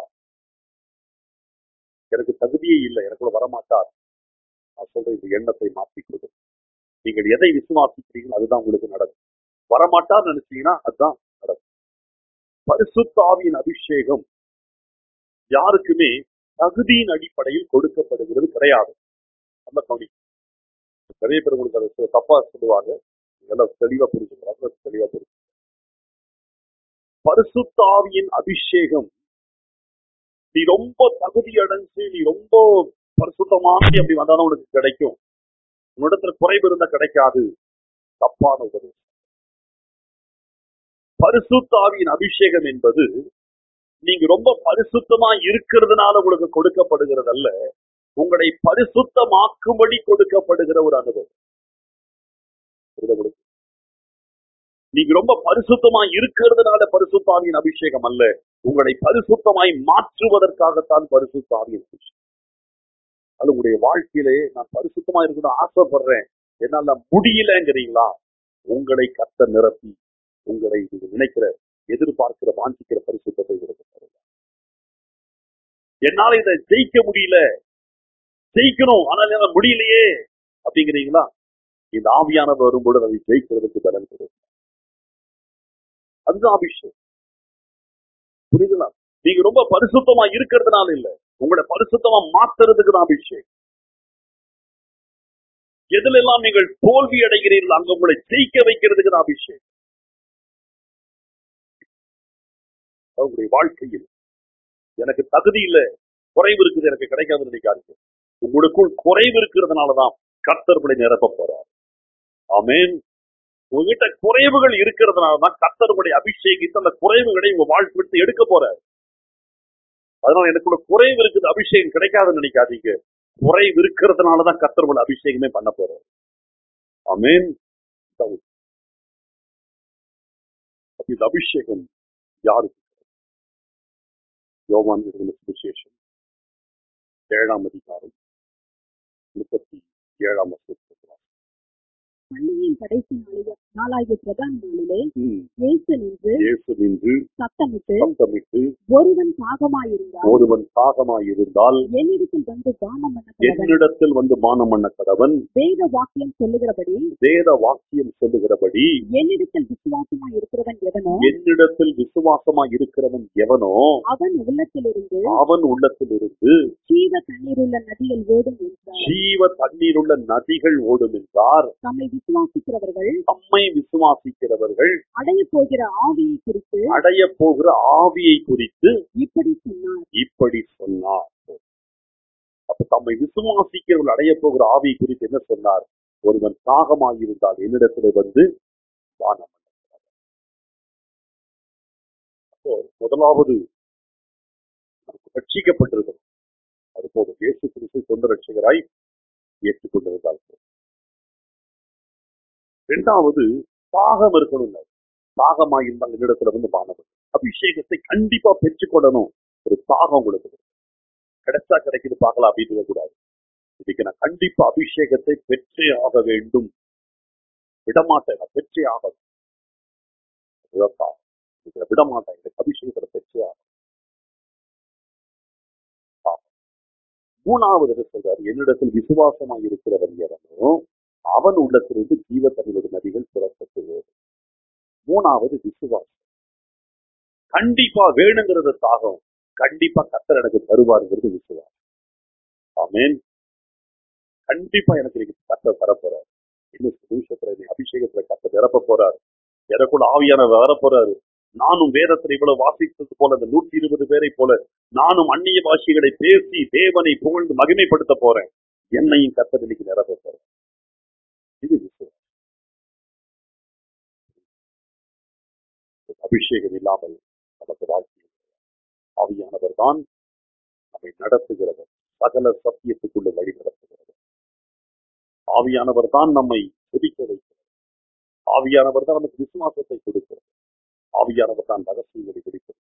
எனக்கு தகுதியே இல்லை எனக்குள்ள வரமாட்டார் நான் சொல்ற இந்த எண்ணத்தை மாற்றிக் கொடு நீங்கள் எதை விசுவாசிக்கிறீங்களோ அதுதான் உங்களுக்கு நடக்கும் வரமாட்டார் நினைச்சீங்கன்னா அதுதான் நடக்கும் பரிசுத்த ஆவியின் அபிஷேகம் யாருக்குமே தகுதியின் அடிப்படையில் கொடுக்கப்படுகிறது கிடையாது நல்ல கவனி நிறைய பேர் உங்களுக்கு அதை தப்பா சொல்லுவாங்க எல்லாம் தெளிவா புரிஞ்சுக்கிறாங்க தெளிவா புரிஞ்சு பரிசுத்தாவியின் அபிஷேகம் நீ ரொம்ப தகுதி அடைஞ்சு நீ ரொம்ப பரிசுத்தமான அப்படி வந்தாலும் உனக்கு கிடைக்கும் உன்னிடத்துல குறைவு இருந்தா கிடைக்காது தப்பான உபதேசம் பரிசுத்தாவியின் அபிஷேகம் என்பது நீங்க ரொம்ப பரிசுத்தமா இருக்கிறதுனால உங்களுக்கு கொடுக்கப்படுகிறது அல்ல உங்களை பரிசுத்தமாக்கும்படி கொடுக்கப்படுகிற ஒரு அனுபவம் புரியுதா உங்களுக்கு? நீங்க ரொம்ப பரிசுத்தமா இருக்கிறதுனால பரிசுத்தாவியின் அபிஷேகம் அல்ல உங்களை பரிசுத்தமாய் மாற்றுவதற்காகத்தான் பரிசுத்தாவியின் அபிஷேகம் அது உங்களுடைய வாழ்க்கையிலே நான் பரிசுத்தமா இருக்கணும் ஆசைப்படுறேன் என்னால முடியலங்கிறீங்களா உங்களை கத்த நிரப்பி உங்களை நீங்க நினைக்கிற எதிர்பார்க்கிற வாஞ்சிக்கிற பரிசுத்தத்தை உங்களுக்கு தருவார். என்னால இதை ஜெயிக்க முடியல ஜெயிக்கணும் ஆனால் என்னால முடியலையே அப்படிங்கிறீங்களா இந்த ஆவியானவர் வரும்போது அதை ஜெயிக்கிறதுக்கு பலன் கொடுக்கும் அதுதான் அபிஷேகம் புரியுதுங்களா நீங்க ரொம்ப பரிசுத்தமா இருக்கிறதுனால இல்ல உங்களை பரிசுத்தமா மாத்துறதுக்கு தான் அபிஷேகம் எதுல எல்லாம் நீங்கள் தோல்வி அடைகிறீர்கள் அங்க உங்களை ஜெயிக்க வைக்கிறதுக்கு தான் அபிஷேகம் அது உங்களுடைய வாழ்க்கையில் எனக்கு தகுதி இல்ல குறைவு இருக்குது எனக்கு கிடைக்காதுன்னு நினைக்காதீங்க உங்களுக்குள் குறைவு இருக்கிறதுனாலதான் கர்த்தர் உங்களை நிரப்ப போறார் ஆமென் உங்ககிட்ட குறைவுகள் இருக்கிறதுனாலதான் கர்த்தர் உங்களை அபிஷேகித்து அந்த குறைவுகளை உங்க வாழ்க்கை விட்டு எடுக்க போறார் அதனால எனக்குள்ள குறைவு இருக்குது அபிஷேகம் கிடைக்காதுன்னு நினைக்காதீங்க குறைவு இருக்கிறதுனாலதான் கர்த்தர் உங்களை அபிஷேகமே பண்ண போறார் அமேன் தவுல். அப்ப இந்த அபிஷேகம் யாருக்கு யோவான் எழுதின சுவிசேஷம் ஏழாம் அதிகாரம் முப்பத்தி ஏழாம் வசனத்தில் பண்டிகையின் கடைசி நாளில் நாளாகிய பிரதான நாளிலே ம். இயேசு நின்று இயேசு நின்று சத்தமிட்டு சத்தமிட்டு ஒருவன் தாகமாயிருந்தால் ஒருவன் தாகமாயிருந்தால் என்னிடத்தில் வந்து தானம் பண்ண கடவன் என்னிடத்தில் வந்து மானம் பண்ண கடவன் வேத வாக்கியம் சொல்லுகிறபடி வேத வாக்கியம் சொல்லுகிறபடி என்னிடத்தில் விசுவாசமாய் இருக்கிறவன் எவனோ என்னிடத்தில் விசுவாசமாய் இருக்கிறவன் எவனோ அவன் உள்ளத்திலிருந்து அவன் உள்ளத்திலிருந்து ஜீவ தண்ணீருள்ள நதிகள் ஓடும் என்றார் ஜீவ தண்ணீருள்ள நதிகள் ஓடும் என்றார் தம்மை விசுவாசிக்கிறவர்கள் தம்மை விசுவாசிக்கிறவர்கள் அடைய போகிற ஆவியை குறித்து அடைய போகிற ஆவியை குறித்து இப்படி சொன்னார் இப்படி சொன்னார் அப்ப தம்மை விசுவாசிக்கிறவர்கள் அடைய போகிற ஆவியை குறித்து என்ன சொன்னார் ஒருவன் தாகமாயிருந்தால் என்னிடத்திலே வந்து தானம் பண்ண அப்போ முதலாவது நமக்கு ரட்சிக்கப்பட்டிருக்கிறோம் அது போதும் இயேசு கிறிஸ்து சொந்த ரட்சகராய் ஏற்றுக்கொண்டிருந்தால் போதும். இரண்டாவது தாகம் இருக்கணும் தாகமாக இருந்தால் என்னிடத்துல வந்து பானம் பண்ணு. அபிஷேகத்தை கண்டிப்பா பெற்றுக்கொள்ளணும் ஒரு தாகம் உங்களுக்கு வேணும். கிடைச்சா கிடைக்குது பார்க்கலாம் அப்படின்னு கூடாது இன்னைக்கு நான் கண்டிப்பா அபிஷேகத்தை பெற்றே ஆக வேண்டும் விடமாட்டேன் நான் பெற்றே ஆக வேண்டும். அதுதான் தாகம். இன்னைக்கு நான் விடமாட்டேன் எனக்கு அபிஷேகத்தை பெற்றே ஆக வேண்டும். தாகம். மூணாவது என்ன சொல்றாரு என்னிடத்தில் விசுவாசமாய் இருக்கிறவன் எவனோ அவன் உள்ளத்திலிருந்து ஜீவ தண்ணீரோட நதிகள் புறப்பட்டு மூணாவது விசுவாசம் கண்டிப்பா வேணுங்கிறது தாகம் கண்டிப்பா கத்தர் எனக்கு தருவாருங்கிறது விசுவாசம் ஆமென் கண்டிப்பா எனக்கு இன்னைக்கு கத்தர் தரப்போறாரு இன்னும் சில நிமிஷத்துல என்னை அபிஷேகத்துல கத்தர் நிரப்ப போறாரு எனக்குள்ள ஆவியானவர் வரப்போறாரு நானும் வேதத்தில் இவ்வளவு வாசித்தது போல அந்த நூற்றி இருபது பேரை போல நானும் அந்நிய பாஷைகளை பேசி தேவனை புகழ்ந்து மகிமைப்படுத்த போறேன் என்னையும் கத்தர் இன்னைக்கு நிரப்ப போறேன் இது விசுவாசம் அபிஷேகம் இல்லாமல் நமக்கு வாழ்க்கை இல்லை. ஆவியானவர் தான் நம்மை நடத்துகிறவர் சகல சத்தியத்துக்குள்ள வழி நடத்துகிறவர் ஆவியானவர் தான் நம்மை செபிக்க வைக்கிறார் ஆவியானவர் தான் நமக்கு விசுவாசத்தை கொடுக்கிறார் ஆவியானவர் தான் ரகசியங்களை வெளிப்படுத்தும்